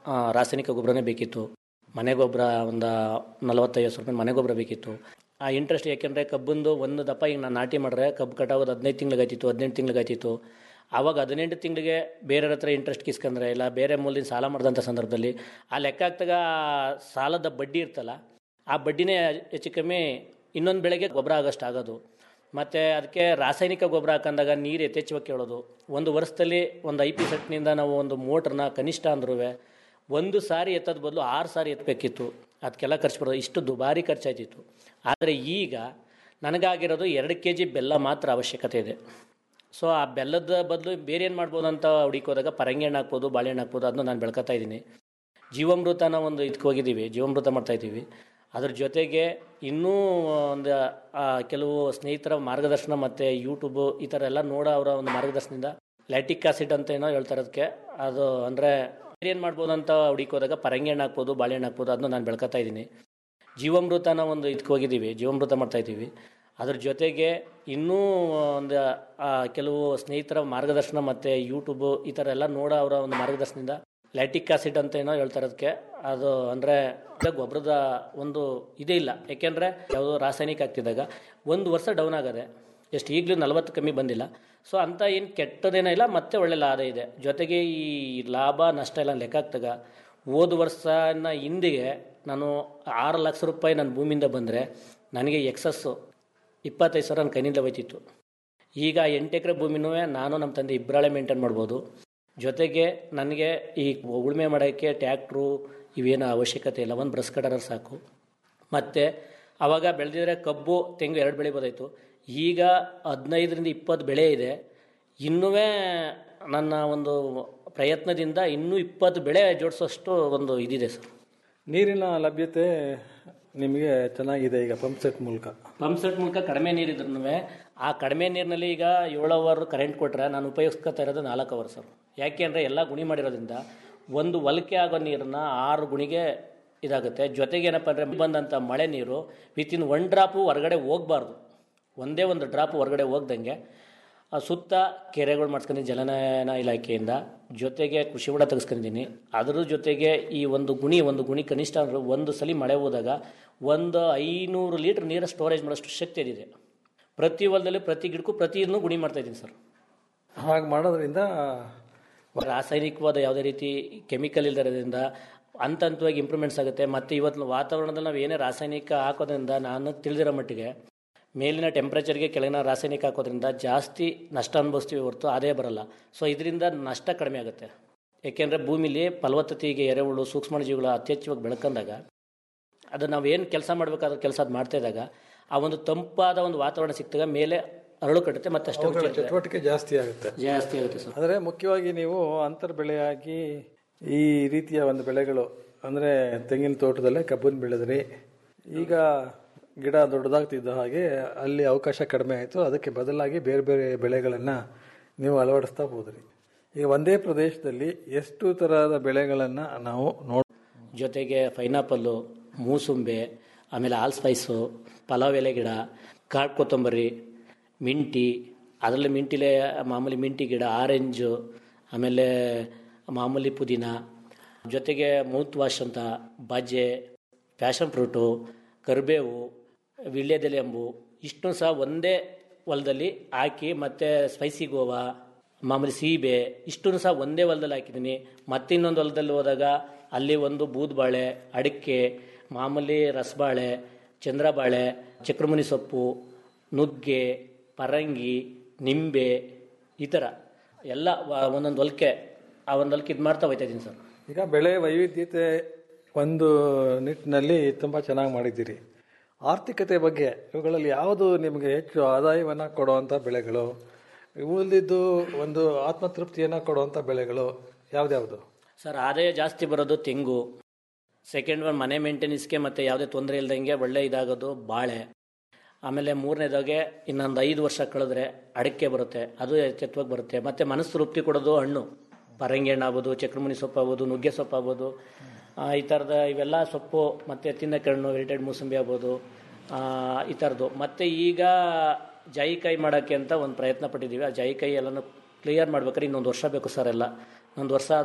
ಆ, ರಾಸಾಯನಿಕ ಗೊಬ್ಬರನೇ ಬೇಕಿತ್ತು ಮನೆ ಗೊಬ್ಬರ ಒಂದು ನಲವತ್ತೈವತ್ತು ರೂಪಾಯಿ ಮನೆ ಗೊಬ್ಬರ ಬೇಕಿತ್ತು ಆ ಇಂಟ್ರೆಸ್ಟ್ ಯಾಕೆಂದರೆ ಕಬ್ಬಂದು ಒಂದು ದಪ್ಪ ಈಗ ನಾನು ನಾಟಿ ಮಾಡಿದ್ರೆ ಕಬ್ಬು ಕಟಾಗೋದು ಹದಿನೈದು ತಿಂಗಳಿಗಾಯ್ತಿತ್ತು ಹದಿನೆಂಟು ತಿಂಗಳಿಗಾಯ್ತಿತ್ತು ಆವಾಗ ಹದಿನೆಂಟು ತಿಂಗಳಿಗೆ ಬೇರೆಯವ್ರ ಹತ್ರ ಇಂಟ್ರೆಸ್ಟ್ ಕಿಸ್ಕೊಂಡ್ರೆ ಇಲ್ಲ ಬೇರೆ ಮೂಲದಿಂದ ಸಾಲ ಮಾಡಿದಂಥ ಸಂದರ್ಭದಲ್ಲಿ ಆ ಲೆಕ್ಕ ಹಾಕ್ದಾಗ ಆ ಸಾಲದ ಬಡ್ಡಿ ಇರ್ತಲ್ಲ ಆ ಬಡ್ಡಿನೇ ಹೆಚ್ಚು ಕಮ್ಮಿ ಇನ್ನೊಂದು ಬೆಳೆಗೆ ಗೊಬ್ಬರ ಆಗೋಷ್ಟು ಆಗೋದು ಮತ್ತು ಅದಕ್ಕೆ ರಾಸಾಯನಿಕ ಗೊಬ್ಬರ ಹಾಕಂದಾಗ ನೀರು ಯಥೇಚ್ಛವಾಗಿ ಕೇಳೋದು ಒಂದು ವರ್ಷದಲ್ಲಿ ಒಂದು ಐ ಪಿ ಸೆಟ್ನಿಂದ ನಾವು ಒಂದು ಮೋಟ್ರನ್ನ ಕನಿಷ್ಠ ಅಂದ್ರೂ ಒಂದು ಸಾರಿ ಎತ್ತದ ಬದಲು ಆರು ಸಾರಿ ಎತ್ತಬೇಕಿತ್ತು ಅದಕ್ಕೆಲ್ಲ ಖರ್ಚು ಬರೋದು ಇಷ್ಟು ದುಬಾರಿ ಖರ್ಚಾಯ್ತಿತ್ತು ಆದರೆ ಈಗ ನನಗಾಗಿರೋದು ಎರಡು ಕೆ ಜಿ ಬೆಲ್ಲ ಮಾತ್ರ ಅವಶ್ಯಕತೆ ಇದೆ ಸೊ ಆ ಬೆಲ್ಲದ ಬದಲು ಬೇರೆ ಏನು ಮಾಡ್ಬೋದು ಅಂತ ಹುಡುಕೋದಾಗ ಪರಂಗಿಹಣ್ಣು ಹಾಕ್ಬೋದು ಬಾಳೆಹಣ್ಣು ಹಾಕ್ಬೋದು ಅದನ್ನು ನಾನು ಬೆಳ್ಕೊತಾ ಇದ್ದೀನಿ ಜೀವಾಮೃತನ ಒಂದು ಇದಕ್ಕೆ ಹೋಗಿದ್ದೀವಿ ಜೀವಾಮೃತ ಮಾಡ್ತಾಯಿದ್ದೀವಿ ಅದ್ರ ಜೊತೆಗೆ ಇನ್ನೂ ಒಂದು ಆ, ಕೆಲವು ಸ್ನೇಹಿತರ ಮಾರ್ಗದರ್ಶನ ಮತ್ತು ಯೂಟ್ಯೂಬು ಈ ಥರ ಎಲ್ಲ ನೋಡೋ ಅವರ ಒಂದು ಮಾರ್ಗದರ್ಶನದಿಂದ ಲ್ಯಾಟಿಕ್ ಆಸಿಡ್ ಅಂತ ಏನೋ ಹೇಳ್ತಾರೆ ಅದಕ್ಕೆ ಅದು ಅಂದರೆ ಏನು ಮಾಡ್ಬೋದು ಅಂತ ಹುಡುಕೋದಾಗ ಪರಂಗಿಹಣ್ಣು ಹಾಕ್ಬೋದು ಬಾಳೆಹಣ್ಣು ಹಾಕ್ಬೋದು ಅದನ್ನು ನಾನು ಬೆಳ್ಕೊತಾ ಇದ್ದೀನಿ ಜೀವಾಮೃತನ ಒಂದು ಇದಕ್ಕೆ ಹೋಗಿದ್ದೀವಿ ಜೀವಾಮೃತ ಮಾಡ್ತಾಯಿದ್ದೀವಿ ಅದ್ರ ಜೊತೆಗೆ ಇನ್ನೂ ಒಂದು ಆ, ಕೆಲವು ಸ್ನೇಹಿತರ ಮಾರ್ಗದರ್ಶನ ಮತ್ತು ಯೂಟ್ಯೂಬು ಈ ಥರ ಎಲ್ಲ ನೋಡೋ ಅವರ ಒಂದು ಮಾರ್ಗದರ್ಶನದಿಂದ ಲ್ಯಾಟಿಕ್ ಆಸಿಡ್ ಅಂತ ಏನೋ ಹೇಳ್ತಾರೆ ಅದಕ್ಕೆ ಅದು ಅಂದರೆ ಗೊಬ್ಬರದ ಒಂದು ಇದೇ ಇಲ್ಲ ಯಾಕೆಂದರೆ ಯಾವುದೋ ರಾಸಾಯನಿಕ ಆಗ್ತಿದ್ದಾಗ ಒಂದು ವರ್ಷ ಡೌನ್ ಆಗದೆ ಎಷ್ಟು ಈಗಲೂ ನಲ್ವತ್ತು ಕಮ್ಮಿ ಬಂದಿಲ್ಲ ಸೊ ಅಂಥ ಏನು ಕೆಟ್ಟದೇನೋ ಇಲ್ಲ ಮತ್ತೆ ಒಳ್ಳೆ ಲಾಭ ಇದೆ ಜೊತೆಗೆ ಈ ಲಾಭ ನಷ್ಟ ಎಲ್ಲ ಲೆಕ್ಕ ಹಾಕ್ದಾಗ ಹೋದ ವರ್ಷನ ಹಿಂದಿಗೆ ನಾನು ಆರು ಲಕ್ಷ ರೂಪಾಯಿ ನನ್ನ ಭೂಮಿಯಿಂದ ಬಂದರೆ ನನಗೆ ಎಕ್ಸಸ್ಸು ಇಪ್ಪತ್ತೈದು ಸಾವಿರ ನನ್ನ ಕೈನಿಂದ ಹೋಯ್ತಿತ್ತು ಈಗ ಎಂಟು ಎಕರೆ ಭೂಮಿನೂ ನಾನು ನಮ್ಮ ತಂದೆ ಇಬ್ಬರಾಳೆ ಮೇಂಟೈನ್ ಮಾಡ್ಬೋದು ಜೊತೆಗೆ ನನಗೆ ಈ ಉಳುಮೆ ಮಾಡೋಕ್ಕೆ ಟ್ಯಾಕ್ಟ್ರು ಇವೇನು ಅವಶ್ಯಕತೆ ಇಲ್ಲ ಒಂದು ಬ್ರಷ್ ಕಟರ್ ಸಾಕು ಮತ್ತು ಆವಾಗ ಬೆಳೆದಿದ್ರೆ ಕಬ್ಬು ತೆಂಗು ಎರಡು ಬೆಳಿಬೋದಾಯಿತು ಈಗ ಹದಿನೈದರಿಂದ ಇಪ್ಪತ್ತು ಬೆಳೆ ಇದೆ ಇನ್ನೂ ನನ್ನ ಒಂದು ಪ್ರಯತ್ನದಿಂದ ಇನ್ನೂ ಇಪ್ಪತ್ತು ಬೆಳೆ ಜೋಡಿಸೋಷ್ಟು ಒಂದು ಇದಿದೆ ಸರ್ ನೀರಿನ ಲಭ್ಯತೆ ನಿಮಗೆ ಚೆನ್ನಾಗಿದೆ ಈಗ ಪಂಪ್ ಸೆಟ್ ಮೂಲಕ ಪಂಪ್ ಸೆಟ್ ಮೂಲಕ ಕಡಿಮೆ ನೀರಿದ್ರೂ ಆ ಕಡಿಮೆ ನೀರಿನಲ್ಲಿ ಈಗ ಏಳು ಅವರ್ ಕರೆಂಟ್ ಕೊಟ್ಟರೆ ನಾನು ಉಪಯೋಗಿಸ್ಕೊತಾ ಇರೋದು ನಾಲ್ಕು ಅವರ್ ಸರ್ ಯಾಕೆ ಅಂದರೆ ಎಲ್ಲ ಗುಣಿ ಮಾಡಿರೋದ್ರಿಂದ ಒಂದು ಹೊಲಕ್ಕೆ ಆಗೋ ನೀರನ್ನ ಆರು ಗುಣಿಗೆ ಇದಾಗುತ್ತೆ ಜೊತೆಗೆ ಏನಪ್ಪ ಅಂದರೆ ಬಂದಂಥ ಮಳೆ ನೀರು ವಿತಿನ್ ಒನ್ ಡ್ರಾಪು ಹೊರಗಡೆ ಹೋಗಬಾರ್ದು ಒಂದೇ ಒಂದು ಡ್ರಾಪ್ ಹೊರಗಡೆ ಹೋಗ್ದಂಗೆ ಆ ಸುತ್ತ ಕೆರೆಗಳು ಮಾಡಿಸ್ಕೊಂಡಿದ್ದೀನಿ ಜಲನಯನ ಇಲಾಖೆಯಿಂದ ಜೊತೆಗೆ ಕೃಷಿ ಹೊಡ ತೆಗೆಸ್ಕೊಂಡಿದ್ದೀನಿ ಅದ್ರ ಜೊತೆಗೆ ಈ ಒಂದು ಗುಣಿ ಒಂದು ಗುಣಿ ಕನಿಷ್ಠ ಅಂದ್ರೆ ಒಂದು ಸಲ ಮಳೆ ಹೋದಾಗ ಒಂದು ಐನೂರು ಲೀಟ್ರ್ ನೀರು ಸ್ಟೋರೇಜ್ ಮಾಡೋಷ್ಟು ಶಕ್ತಿ ಇದೆ ಪ್ರತಿ ಹೊಲದಲ್ಲಿ ಪ್ರತಿ ಗಿಡಕ್ಕೂ ಪ್ರತಿಯೊಂದು ಗುಣಿ ಮಾಡ್ತಾ ಇದ್ದೀನಿ ಸರ್ ಹಾಗೆ ಮಾಡೋದ್ರಿಂದ ರಾಸಾಯನಿಕವಾದ ಯಾವುದೇ ರೀತಿ ಕೆಮಿಕಲ್ ಇಲ್ಲದಿರೋದ್ರಿಂದ ಹಂತ ಹಂತವಾಗಿ ಇಂಪ್ರೂವ್ಮೆಂಟ್ಸ್ ಆಗುತ್ತೆ ಮತ್ತು ಇವತ್ತಿನ ವಾತಾವರಣದಲ್ಲಿ ನಾವು ಏನೇ ರಾಸಾಯನಿಕ ಹಾಕೋದ್ರಿಂದ ನಾನು ತಿಳಿದಿರೋ ಮಟ್ಟಿಗೆ ಮೇಲಿನ ಟೆಂಪ್ರೇಚರ್ಗೆ ಕೆಳಗಿನ ರಾಸಾಯನಿಕ ಹಾಕೋದ್ರಿಂದ ಜಾಸ್ತಿ ನಷ್ಟ ಅನುಭವಿಸ್ತೀವಿ ಹೊರತು ಅದೇ ಬರಲ್ಲ ಸೊ ಇದರಿಂದ ನಷ್ಟ ಕಡಿಮೆ ಆಗುತ್ತೆ ಏಕೆಂದರೆ ಭೂಮಿಲಿ ಫಲವತ್ತತೆಗೆ ಎರೆಹುಳು ಸೂಕ್ಷ್ಮಾಣುಜೀವಿಗಳು ಅತ್ಯಚ್ಛವಾಗಿ ಬೆಳ್ಕೊಂಡಾಗ ಅದು ನಾವು ಏನು ಕೆಲಸ ಮಾಡಬೇಕಾದ್ರೆ ಕೆಲಸ ಅದು ಮಾಡ್ತಾ ಇದ್ದಾಗ ಆ ಒಂದು ತಂಪಾದ ಒಂದು ವಾತಾವರಣ ಸಿಕ್ತಾಗ ಮೇಲೆ ಅರಳು ಕಟ್ಟುತ್ತೆ ಮತ್ತು ಅಷ್ಟೇ ಅವುಗಳ ರುಚಿ ಇರುತ್ತೆ. ಚಟುವಟಿಕೆ ಜಾಸ್ತಿ ಆಗುತ್ತೆ ಜಾಸ್ತಿ ಆಗುತ್ತೆ ಸರ್ ಆದರೆ ಮುಖ್ಯವಾಗಿ ನೀವು ಅಂತರ್ ಬೆಳೆಯಾಗಿ ಈ ರೀತಿಯ ಒಂದು ಬೆಳೆಗಳು ಅಂದರೆ ತೆಂಗಿನ ತೋಟದಲ್ಲೇ ಕಬ್ಬನ್ನು ಬೆಳೆದ್ರಿ ಈಗ ಗಿಡ ದೊಡ್ಡದಾಗ್ತಿದ್ದ ಹಾಗೆ ಅಲ್ಲಿ ಅವಕಾಶ ಕಡಿಮೆ ಆಯಿತು ಅದಕ್ಕೆ ಬದಲಾಗಿ ಬೇರೆ ಬೇರೆ ಬೆಳೆಗಳನ್ನು ನೀವು ಅಳವಡಿಸ್ತಾ ಹೋದ್ರಿ ಈಗ ಒಂದೇ ಪ್ರದೇಶದಲ್ಲಿ ಎಷ್ಟು ಥರದ ಬೆಳೆಗಳನ್ನು ನಾವು ನೋಡ್ ಜೊತೆಗೆ ಪೈನಾಪಲ್ಲು ಮೂಸುಂಬೆ ಆಮೇಲೆ ಆಲ್ ಸ್ಪೈಸು ಪಲಾವ್ ಎಲೆ ಗಿಡ ಕಾಡು ಕೊತ್ತಂಬರಿ ಮಿಂಟಿ ಅದರಲ್ಲಿ ಮಿಂಟಿಲೆ ಮಾಮೂಲಿ ಮಿಂಟಿ ಗಿಡ ಆರೆಂಜು ಆಮೇಲೆ ಮಾಮೂಲಿ ಪುದೀನ ಜೊತೆಗೆ ಮೌತ್ ವಾಶ್ ಅಂತ ಬಾಜೆ ಪ್ಯಾಷನ್ ಫ್ರೂಟು ಕರಿಬೇವು ವೀಳ್ಯದೆಲೆ ಎಂಬು ಇಷ್ಟು ಸಹ ಒಂದೇ ಹೊಲದಲ್ಲಿ ಹಾಕಿ ಮತ್ತು ಸ್ಪೈಸಿ ಗೋವಾ ಮಾಮೂಲಿ ಸೀಬೆ ಇಷ್ಟನ್ನು ಸಹ ಒಂದೇ ಹೊಲದಲ್ಲಿ ಹಾಕಿದ್ದೀನಿ ಮತ್ತೆ ಇನ್ನೊಂದು ಹೊಲದಲ್ಲಿ ಹೋದಾಗ ಅಲ್ಲಿ ಒಂದು ಬೂದ್ಬಾಳೆ ಅಡಿಕೆ ಮಾಮೂಲಿ ರಸಬಾಳೆ ಚಂದ್ರಬಾಳೆ ಚಕ್ರಮುನಿ ಸೊಪ್ಪು ನುಗ್ಗೆ ಪರಂಗಿ ನಿಂಬೆ ಈ ಥರ ಎಲ್ಲ ವ- ಒಂದೊಂದು ಹೊಲಕ್ಕೆ ಆ ಒಂದು ಹೊಲಕ್ಕೆ ಇದು ಮಾಡ್ತಾ ಹೋಯ್ತಾ ಇದ್ದೀನಿ ಸರ್ ಈಗ ಬೆಳೆ ವೈವಿಧ್ಯತೆ ಒಂದು ನಿಟ್ಟಿನಲ್ಲಿ ತುಂಬ ಚೆನ್ನಾಗಿ ಮಾಡಿದ್ದೀರಿ ಆರ್ಥಿಕತೆ ಬಗ್ಗೆ ಇವುಗಳಲ್ಲಿ ಯಾವುದು ನಿಮಗೆ ಹೆಚ್ಚು ಆದಾಯವನ್ನು ಕೊಡುವಂಥ ಬೆಳೆಗಳು ಉಳಿದಿದ್ದು ಒಂದು ಆತ್ಮತೃಪ್ತಿಯನ್ನು ಕೊಡುವಂಥ ಬೆಳೆಗಳು ಯಾವ್ದ್ಯಾವುದು ಸರ್ ಆದಾಯ ಜಾಸ್ತಿ ಬರೋದು ತೆಂಗು ಸೆಕೆಂಡ್ ಒನ್ ಮನೆ ಮೇಂಟೆನೆನ್ಸ್ಗೆ ಮತ್ತು ಯಾವುದೇ ತೊಂದರೆ ಇಲ್ದಂಗೆ ಒಳ್ಳೆ ಇದಾಗೋದು ಬಾಳೆ ಆಮೇಲೆ ಮೂರನೇದಾಗೆ ಇನ್ನೊಂದು ಐದು ವರ್ಷ ಕಳೆದ್ರೆ ಅಡಿಕೆ ಬರುತ್ತೆ ಅದು ಎಚ್ಚೆತ್ತವಾಗಿ ಬರುತ್ತೆ ಮತ್ತು ಮನಸ್ಸು ತೃಪ್ತಿ ಕೊಡೋದು ಹಣ್ಣು ಪರಂಗಿ ಹಣ್ಣು ಆಗ್ಬೋದು ಚಕ್ರಮುನಿ ಸೊಪ್ಪು ಆಗ್ಬೋದು ನುಗ್ಗೆ ಸೊಪ್ಪು ಆಗ್ಬೋದು ಆ, ಈ ಥರದ ಇವೆಲ್ಲ ಸೊಪ್ಪು ಮತ್ತು ತಿನ್ನಕ್ಕೆ ಹಣ್ಣು ವೆರಿಟೆಡ್ ಮೂಸಂಬಿ ಆಗ್ಬೋದು ಆ, ಈ ಥರದ್ದು ಮತ್ತು ಈಗ ಜಾಯಿಕಾಯಿ ಮಾಡೋಕ್ಕೆ ಅಂತ ಒಂದು ಪ್ರಯತ್ನ ಪಟ್ಟಿದ್ದೀವಿ ಆ ಜಾಯಿಕಾಯಿ ಎಲ್ಲನೂ ಕ್ಲಿಯರ್ ಮಾಡ್ಬೇಕಾದ್ರೆ ಇನ್ನೊಂದು ವರ್ಷ ಬೇಕು ಸರ್ ಎಲ್ಲ ಒಂದು ವರ್ಷ ಆದರೆ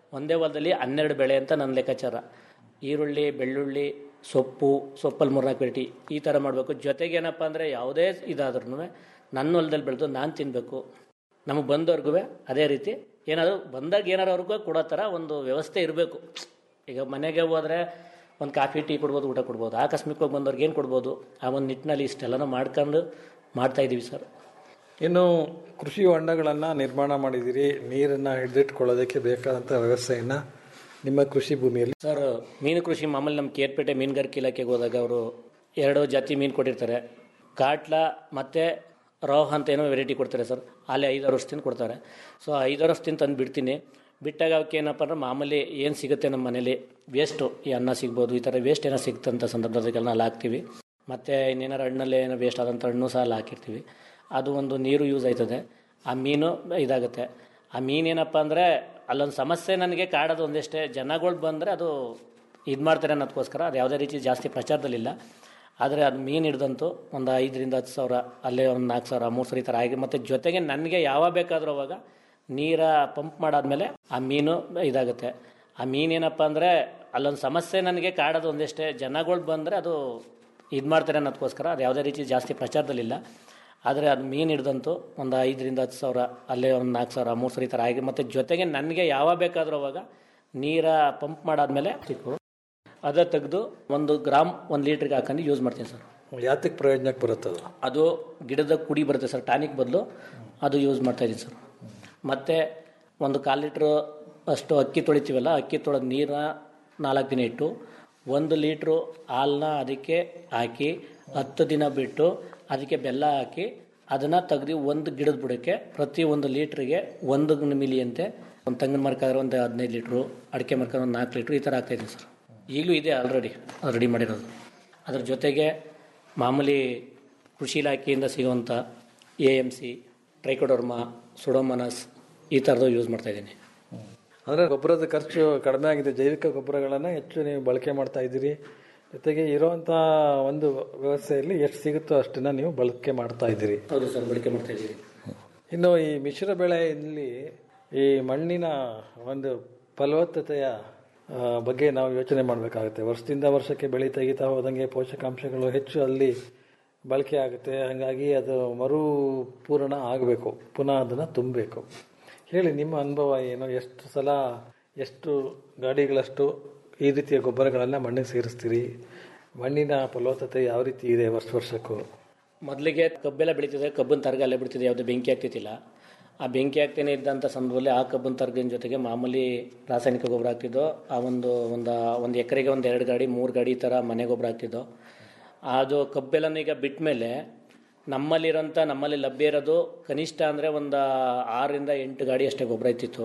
ಒಂದೇ ಹೊಲದಲ್ಲಿ ಹನ್ನೆರಡು ಬೆಳೆ ಅಂತ ನನ್ನ ಲೆಕ್ಕಾಚಾರ ಈರುಳ್ಳಿ ಬೆಳ್ಳುಳ್ಳಿ ಸೊಪ್ಪು ಸೊಪ್ಪಲ್ಲಿ ಮೂರ್ನಾಲ್ಕು ವೆರೈಟಿ ಈ ಥರ ಮಾಡಬೇಕು ಜೊತೆಗೆ ಏನಪ್ಪ ಅಂದರೆ ಯಾವುದೇ ಇದಾದ್ರೂ ನನ್ನ ಹೊಲದಲ್ಲಿ ಬೆಳೆದು ನಾನು ತಿನ್ನಬೇಕು ನಮಗೆ ಬಂದವ್ರಿಗೂ ಅದೇ ರೀತಿ ಏನಾದರೂ ಬಂದಾಗ ಏನಾರು ಅವ್ರಿಗೂ ಕೊಡೋ ಥರ ಒಂದು ವ್ಯವಸ್ಥೆ ಇರಬೇಕು ಈಗ ಮನೆಗೆ ಹೋದರೆ ಒಂದು ಕಾಫಿ ಟೀ ಕೊಡ್ಬೋದು ಊಟ ಕೊಡ್ಬೋದು ಆಕಸ್ಮಿಕವಾಗಿ ಬಂದವ್ರಿಗೆ ಏನು ಕೊಡ್ಬೋದು ಆ ಒಂದು ನಿಟ್ಟಿನಲ್ಲಿ ಇಷ್ಟೆಲ್ಲನೂ ಮಾಡ್ಕೊಂಡು ಮಾಡ್ತಾ ಇದ್ದೀವಿ ಸರ್ ಇನ್ನು ಕೃಷಿ ಹೊಂಡಗಳನ್ನು ನಿರ್ಮಾಣ ಮಾಡಿದ್ದೀರಿ ನೀರನ್ನು ಹಿಡಿದಿಟ್ಕೊಳ್ಳೋದಕ್ಕೆ ಬೇಕಾದಂಥ ವ್ಯವಸ್ಥೆಯನ್ನು ನಿಮ್ಮ ಕೃಷಿ ಭೂಮಿಯಲ್ಲಿ ಸರ್ ಮೀನು ಕೃಷಿ ಮಾಮೂಲಿ ನಮ್ಮ ಕೇರ್ಪೇಟೆ ಮೀನುಗಾರಿಕೆ ಇಲಾಖೆಗೆ ಹೋದಾಗ ಅವರು ಎರಡು ಜಾತಿ ಮೀನು ಕೊಟ್ಟಿರ್ತಾರೆ ಕಾಟ್ಲ ಮತ್ತು ರೋಹ್ ಅಂತ ಏನೋ ವೆರೈಟಿ ಕೊಡ್ತಾರೆ ಸರ್ ಅಲ್ಲಿ ಐದಾರು ವರ್ಷದಿಂದ ಕೊಡ್ತಾರೆ ಸೊ ಐದಾರು ವರ್ಷದಿಂದ ತಂದು ಬಿಡ್ತೀನಿ ಬಿಟ್ಟಾಗ ಅವಕ್ಕೆ ಏನಪ್ಪ ಅಂದ್ರೆ ಮಾಮೂಲಿ ಏನು ಸಿಗುತ್ತೆ ನಮ್ಮ ಮನೇಲಿ ವೇಸ್ಟು ಈ ಅನ್ನ ಸಿಗ್ಬೋದು ಈ ಥರ ವೇಸ್ಟ್ ಏನೋ ಸಿಗ್ತಂಥ ಸಂದರ್ಭದಾಗೆಲ್ಲ ಅಲ್ಲಿ ಹಾಕ್ತೀವಿ ಮತ್ತು ಇನ್ನೇನಾರು ಹಣ್ಣಲ್ಲಿ ಏನೋ ವೇಸ್ಟ್ ಆದಂಥ ಹಣ್ಣು ಸಹ ಅಲ್ಲಿ ಹಾಕಿರ್ತೀವಿ ಅದು ಒಂದು ನೀರು ಯೂಸ್ ಆಯ್ತದೆ ಆ ಮೀನು ಇದಾಗುತ್ತೆ ಆ ಮೀನೇನಪ್ಪ ಅಂದರೆ ಅಲ್ಲೊಂದು ಸಮಸ್ಯೆ ನನಗೆ ಕಾಡೋದು ಒಂದಿಷ್ಟೇ ಜನಗಳು ಬಂದರೆ ಅದು ಇದು ಮಾಡ್ತಾರೆ ಅನ್ನೋದಕ್ಕೋಸ್ಕರ ಅದು ಯಾವುದೇ ರೀತಿ ಜಾಸ್ತಿ ಪ್ರಚಾರದಲ್ಲಿಲ್ಲ ಆದರೆ ಅದು ಮೀನು ಹಿಡ್ದಂತು ಒಂದು ಐದರಿಂದ ಹತ್ತು ಸಾವಿರ ಅಲ್ಲೇ ಒಂದು ನಾಲ್ಕು ಸಾವಿರ ಮೂರು ಸಾವಿರ ಈ ಥರ ಆಗಿ ಮತ್ತು ಜೊತೆಗೆ ನನಗೆ ಯಾವಾಗ ಬೇಕಾದರೂ ಅವಾಗ ನೀರ ಪಂಪ್ ಮಾಡಾದ್ಮೇಲೆ ಆ ಮೀನು ಇದಾಗುತ್ತೆ ಆ ಮೀನೇನಪ್ಪ ಅಂದರೆ ಅಲ್ಲೊಂದು ಸಮಸ್ಯೆ ನನಗೆ ಕಾಡೋದು ಒಂದಿಷ್ಟೇ ಜನಗಳು ಬಂದರೆ ಅದು ಇದು ಮಾಡ್ತಾರೆ ಅನ್ನೋದಕ್ಕೋಸ್ಕರ ಅದು ಯಾವುದೇ ರೀತಿ ಜಾಸ್ತಿ ಪ್ರಚಾರದಲ್ಲಿಲ್ಲ ಆದರೆ ಅದು ಮೀನು ಹಿಡ್ದಂತು ಒಂದು ಐದರಿಂದ ಹತ್ತು ಸಾವಿರ ಅಲ್ಲೇ ಒಂದು ನಾಲ್ಕು ಸಾವಿರ ಮೂರು ಸಾವಿರ ಈ ಥರ ಆಗಿ ಮತ್ತು ಜೊತೆಗೆ ನನಗೆ ಯಾವಾಗ ಬೇಕಾದರೂ ಅವಾಗ ನೀರ ಪಂಪ್ ಮಾಡಾದ್ಮೇಲೆ ಸಿಕ್ಕು ಅದ ತೆಗೆದು ಒಂದು ಗ್ರಾಮ್ ಒಂದು ಲೀಟ್ರಿಗೆ ಹಾಕೊಂಡು ಯೂಸ್ ಮಾಡ್ತೀನಿ ಸರ್ ಯಾತಕ್ಕೆ ಪ್ರಯೋಜನಕ್ಕೆ ಬರುತ್ತದು ಅದು ಗಿಡದ ಕುಡಿ ಬರುತ್ತೆ ಸರ್ ಟಾನಿಕ್ ಬದಲು ಅದು ಯೂಸ್ ಮಾಡ್ತಾ ಇದ್ದೀನಿ ಸರ್ ಮತ್ತು ಒಂದು ಕಾಲು ಲೀಟ್ರು ಅಷ್ಟು ಅಕ್ಕಿ ತೊಳಿತೀವಲ್ಲ ಅಕ್ಕಿ ತೊಳೆದ ನೀರನ್ನ ನಾಲ್ಕು ದಿನ ಇಟ್ಟು ಒಂದು ಲೀಟ್ರು ಹಾಲನ್ನ ಅದಕ್ಕೆ ಹಾಕಿ ಹತ್ತು ದಿನ ಬಿಟ್ಟು ಅದಕ್ಕೆ ಬೆಲ್ಲ ಹಾಕಿ ಅದನ್ನು ತೆಗ್ದು ಒಂದು ಗಿಡದ ಬುಡಕ್ಕೆ ಪ್ರತಿ ಒಂದು ಲೀಟ್ರಿಗೆ ಒಂದು ಮಿಲಿಯಂತೆ ಒಂದು ತೆಂಗಿನ ಮರಕಾದ್ರೆ ಒಂದು ಹದಿನೈದು ಲೀಟ್ರು ಅಡಿಕೆ ಮರಕಾದ್ರೆ ಒಂದು ನಾಲ್ಕು ಲೀಟ್ರು ಈ ಥರ ಆಗ್ತಾಯಿದ್ದೀನಿ ಸರ್ ಈಗಲೂ ಇದೆ ಆಲ್ರೆಡಿ ಅದು ರೆಡಿ ಮಾಡಿರೋದು ಅದ್ರ ಜೊತೆಗೆ ಮಾಮೂಲಿ ಕೃಷಿ ಇಲಾಖೆಯಿಂದ ಸಿಗುವಂಥ A M C trichoderma pseudomonas ಈ ಥರದ್ದು ಯೂಸ್ ಮಾಡ್ತಾಯಿದ್ದೀನಿ ಅಂದರೆ ಗೊಬ್ಬರದ ಖರ್ಚು ಕಡಿಮೆ ಆಗಿದೆ ಜೈವಿಕ ಗೊಬ್ಬರಗಳನ್ನು ಹೆಚ್ಚು ನೀವು ಬಳಕೆ ಮಾಡ್ತಾ ಇದ್ದೀರಿ ಜೊತೆಗೆ ಇರುವಂಥ ಒಂದು ವ್ಯವಸ್ಥೆಯಲ್ಲಿ ಎಷ್ಟು ಸಿಗುತ್ತೋ ಅಷ್ಟನ್ನು ನೀವು ಬಳಕೆ ಮಾಡ್ತಾ ಇದ್ದೀರಿ ಹೌದು ಸರ್ ಬಳಕೆ ಮಾಡ್ತಾ ಇದ್ದೀವಿ ಇನ್ನು ಈ ಮಿಶ್ರ ಬೆಳೆಯಲ್ಲಿ ಈ ಮಣ್ಣಿನ ಒಂದು ಫಲವತ್ತತೆಯ ಆ, ಬಗ್ಗೆ ನಾವು ಯೋಚನೆ ಮಾಡಬೇಕಾಗುತ್ತೆ ವರ್ಷದಿಂದ ವರ್ಷಕ್ಕೆ ಬೆಳೆ ತೆಗಿತಾ ಹೋದಂಗೆ ಪೋಷಕಾಂಶಗಳು ಹೆಚ್ಚು ಅಲ್ಲಿ ಬಳಕೆ ಆಗುತ್ತೆ ಹಾಗಾಗಿ ಅದು ಮರುಪೂರಣ ಆಗಬೇಕು ಪುನಃ ಅದನ್ನು ತುಂಬಬೇಕು ಹೇಳಿ ನಿಮ್ಮ ಅನುಭವ ಏನು ಎಷ್ಟು ಸಲ ಎಷ್ಟು ಗಾಡಿಗಳಷ್ಟು ಈ ರೀತಿಯ ಗೊಬ್ಬರಗಳನ್ನು ಮಣ್ಣಿಗೆ ಸೇರಿಸ್ತೀರಿ ಮಣ್ಣಿನ ಫಲವತ್ತತೆ ಯಾವ ರೀತಿ ಇದೆ ವರ್ಷ ವರ್ಷಕ್ಕೂ ಮೊದಲಿಗೆ ಕಬ್ಬೆಲ್ಲ ಬೆಳೀತಿದೆ ಕಬ್ಬನ್ ತರಗ ಅಲ್ಲೇ ಬಿಡ್ತಿದೆ ಯಾವುದೇ ಬೆಂಕಿ ಆಗ್ತಿದ್ದಿಲ್ಲ ಆ ಬೆಂಕಿ ಆಗ್ತೇನೆ ಇದ್ದಂಥ ಸಂದರ್ಭದಲ್ಲಿ ಆ ಕಬ್ಬನ್ ತರಗಿನ ಜೊತೆಗೆ ಮಾಮೂಲಿ ರಾಸಾಯನಿಕ ಗೊಬ್ಬರ ಹಾಕ್ತಿದ್ದೋ ಆ ಒಂದು ಒಂದು ಒಂದು ಎಕರೆಗೆ ಒಂದು ಎರಡು ಗಾಡಿ ಮೂರು ಗಾಡಿ ಈ ಥರ ಮನೆ ಗೊಬ್ಬರ ಹಾಕ್ತಿದ್ದೋ ಅದು ಕಬ್ಬೆಲ್ಲನೂ ಈಗ ಬಿಟ್ಟ ಮೇಲೆ ನಮ್ಮಲ್ಲಿರೋಂಥ ನಮ್ಮಲ್ಲಿ ಲಭ್ಯ ಇರೋದು ಕನಿಷ್ಠ ಅಂದರೆ ಒಂದು ಆರರಿಂದ ಎಂಟು ಗಾಡಿ ಅಷ್ಟೇ ಗೊಬ್ಬರ ಇತ್ತಿತ್ತು